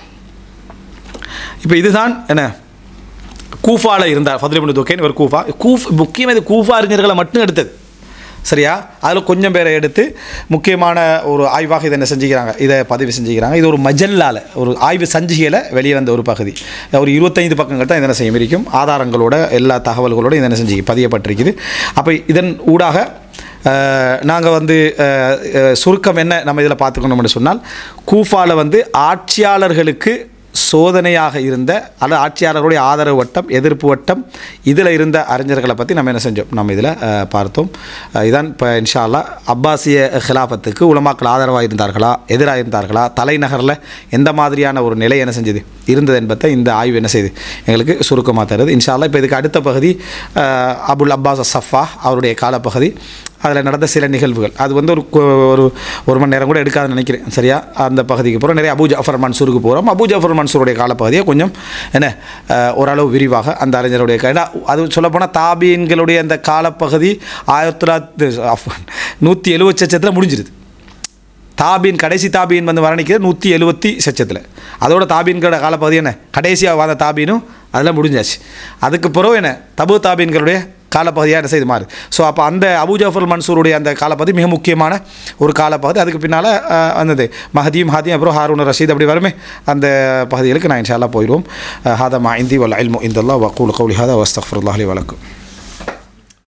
S1: இப்போ இதுதான் என்ன கூஃபாவில் இருந்தார் ஃபதுலிபின் துக்கேன் இவர் கூஃபா கூஃப் முக்கியமாக இது கூஃபா அறிஞர்களை மட்டும் எடுத்தது சரியா அதில் கொஞ்சம் பேரை எடுத்து முக்கியமான ஒரு ஆய்வாக இதை என்ன செஞ்சுக்கிறாங்க இதை பதிவு செஞ்சுக்கிறாங்க இது ஒரு மஜல்லால ஒரு ஆய்வு சஞ்சிகையில் வெளியே வந்த ஒரு பகுதி ஒரு இருபத்தைந்து பக்கங்கள் தான் இதனை செய்ய இருக்கும் ஆதாரங்களோட எல்லா தகவல்களோட இதனை செஞ்சு பதியப்பட்டிருக்குது அப்போ இதன் ஊடாக நாங்கள் வந்து அஹ், அஹ், சுருக்கம் என்ன நம்ம இதில் பார்த்துக்கணும்னு சொன்னால் கூஃபாவில் வந்து ஆட்சியாளர்களுக்கு சோதனையாக இருந்த அல்லது ஆட்சியாளர்களுடைய ஆதரவு வட்டம் எதிர்ப்பு வட்டம் இதில் இருந்த அறிஞர்களை பற்றி நம்ம என்ன செஞ்சோம் நம்ம இதில் அஹ், பார்த்தோம் அஹ், இதான் இப்போ இன்ஷா அல்லாஹ் அப்பாசிய ஹிலாஃபத்துக்கு உலமாக்கள் ஆதரவாக இருந்தார்களா எதிராக இருந்தார்களா தலைநகரில் எந்த மாதிரியான ஒரு நிலை என்ன செஞ்சது இருந்தது என்பதை இந்த ஆய்வு என்ன செய்யுது எங்களுக்கு சுருக்கமாக தருது இன்ஷா அல்லாஹ் இப்போ இதுக்கு அடுத்த பகுதி அஹ், அபுல் அப்பாஸ் சஃபா அவருடைய காலப்பகுதி அதில் நடந்த சில நிகழ்வுகள் அது வந்து ஒரு கு- ஒரு ஒரு மணி நேரம் கூட எடுக்காதுன்னு நினைக்கிறேன் சரியா அந்த பகுதிக்கு போகிறோம் நிறைய அபு ஜஃபர் மன்சூருக்கு போகிறோம் அபு ஜஃபர் மன்சூருடைய காலப்பகுதியை கொஞ்சம் என்ன அஹ், ஓரளவு விரிவாக அந்த அறிஞருடைய க- ஏன்னா அது சொல்லப்போனால் தாபீன்களுடைய அந்த காலப்பகுதி ஆயிரத்தி தொள்ளாயிரத்தி நூற்றி எழுபது சச்சத்தில் முடிஞ்சிருது தாபீன் கடைசி தாபீன் வந்து மரணிக்கிறது நூற்றி எழுபத்தி சச்சத்தில் அதோட தாபீன்களோட காலப்பகுதி என்ன கடைசியாக வாழ்ந்த தாபீனும் அதெல்லாம் முடிஞ்சாச்சு அதுக்கு பிறகு என்ன தபு தாபீன்களுடைய காலப்பகுதியாக என்ன செய்து மாறு ஸோ அப்போ அந்த அபு ஜாஃபர் மன்சூருடைய அந்த காலப்பகுதி மிக முக்கியமான ஒரு காலப்பகுதி அதுக்கு பின்னால் வந்தது மஹதீம் ஹாதிம் அப்புறம் ஹாரூன் ரஷீத் அப்படி வருமே அந்த பகுதிகளுக்கு நான் இன்ஷா அல்லாஹ் போயிடுவோம் ஹாதா மா இந்தி வல் இல்மு இந்தல்லா வக்கூல் கௌலி ஹாதா வஸ்தஃபுல்லாஹி வலக்கும்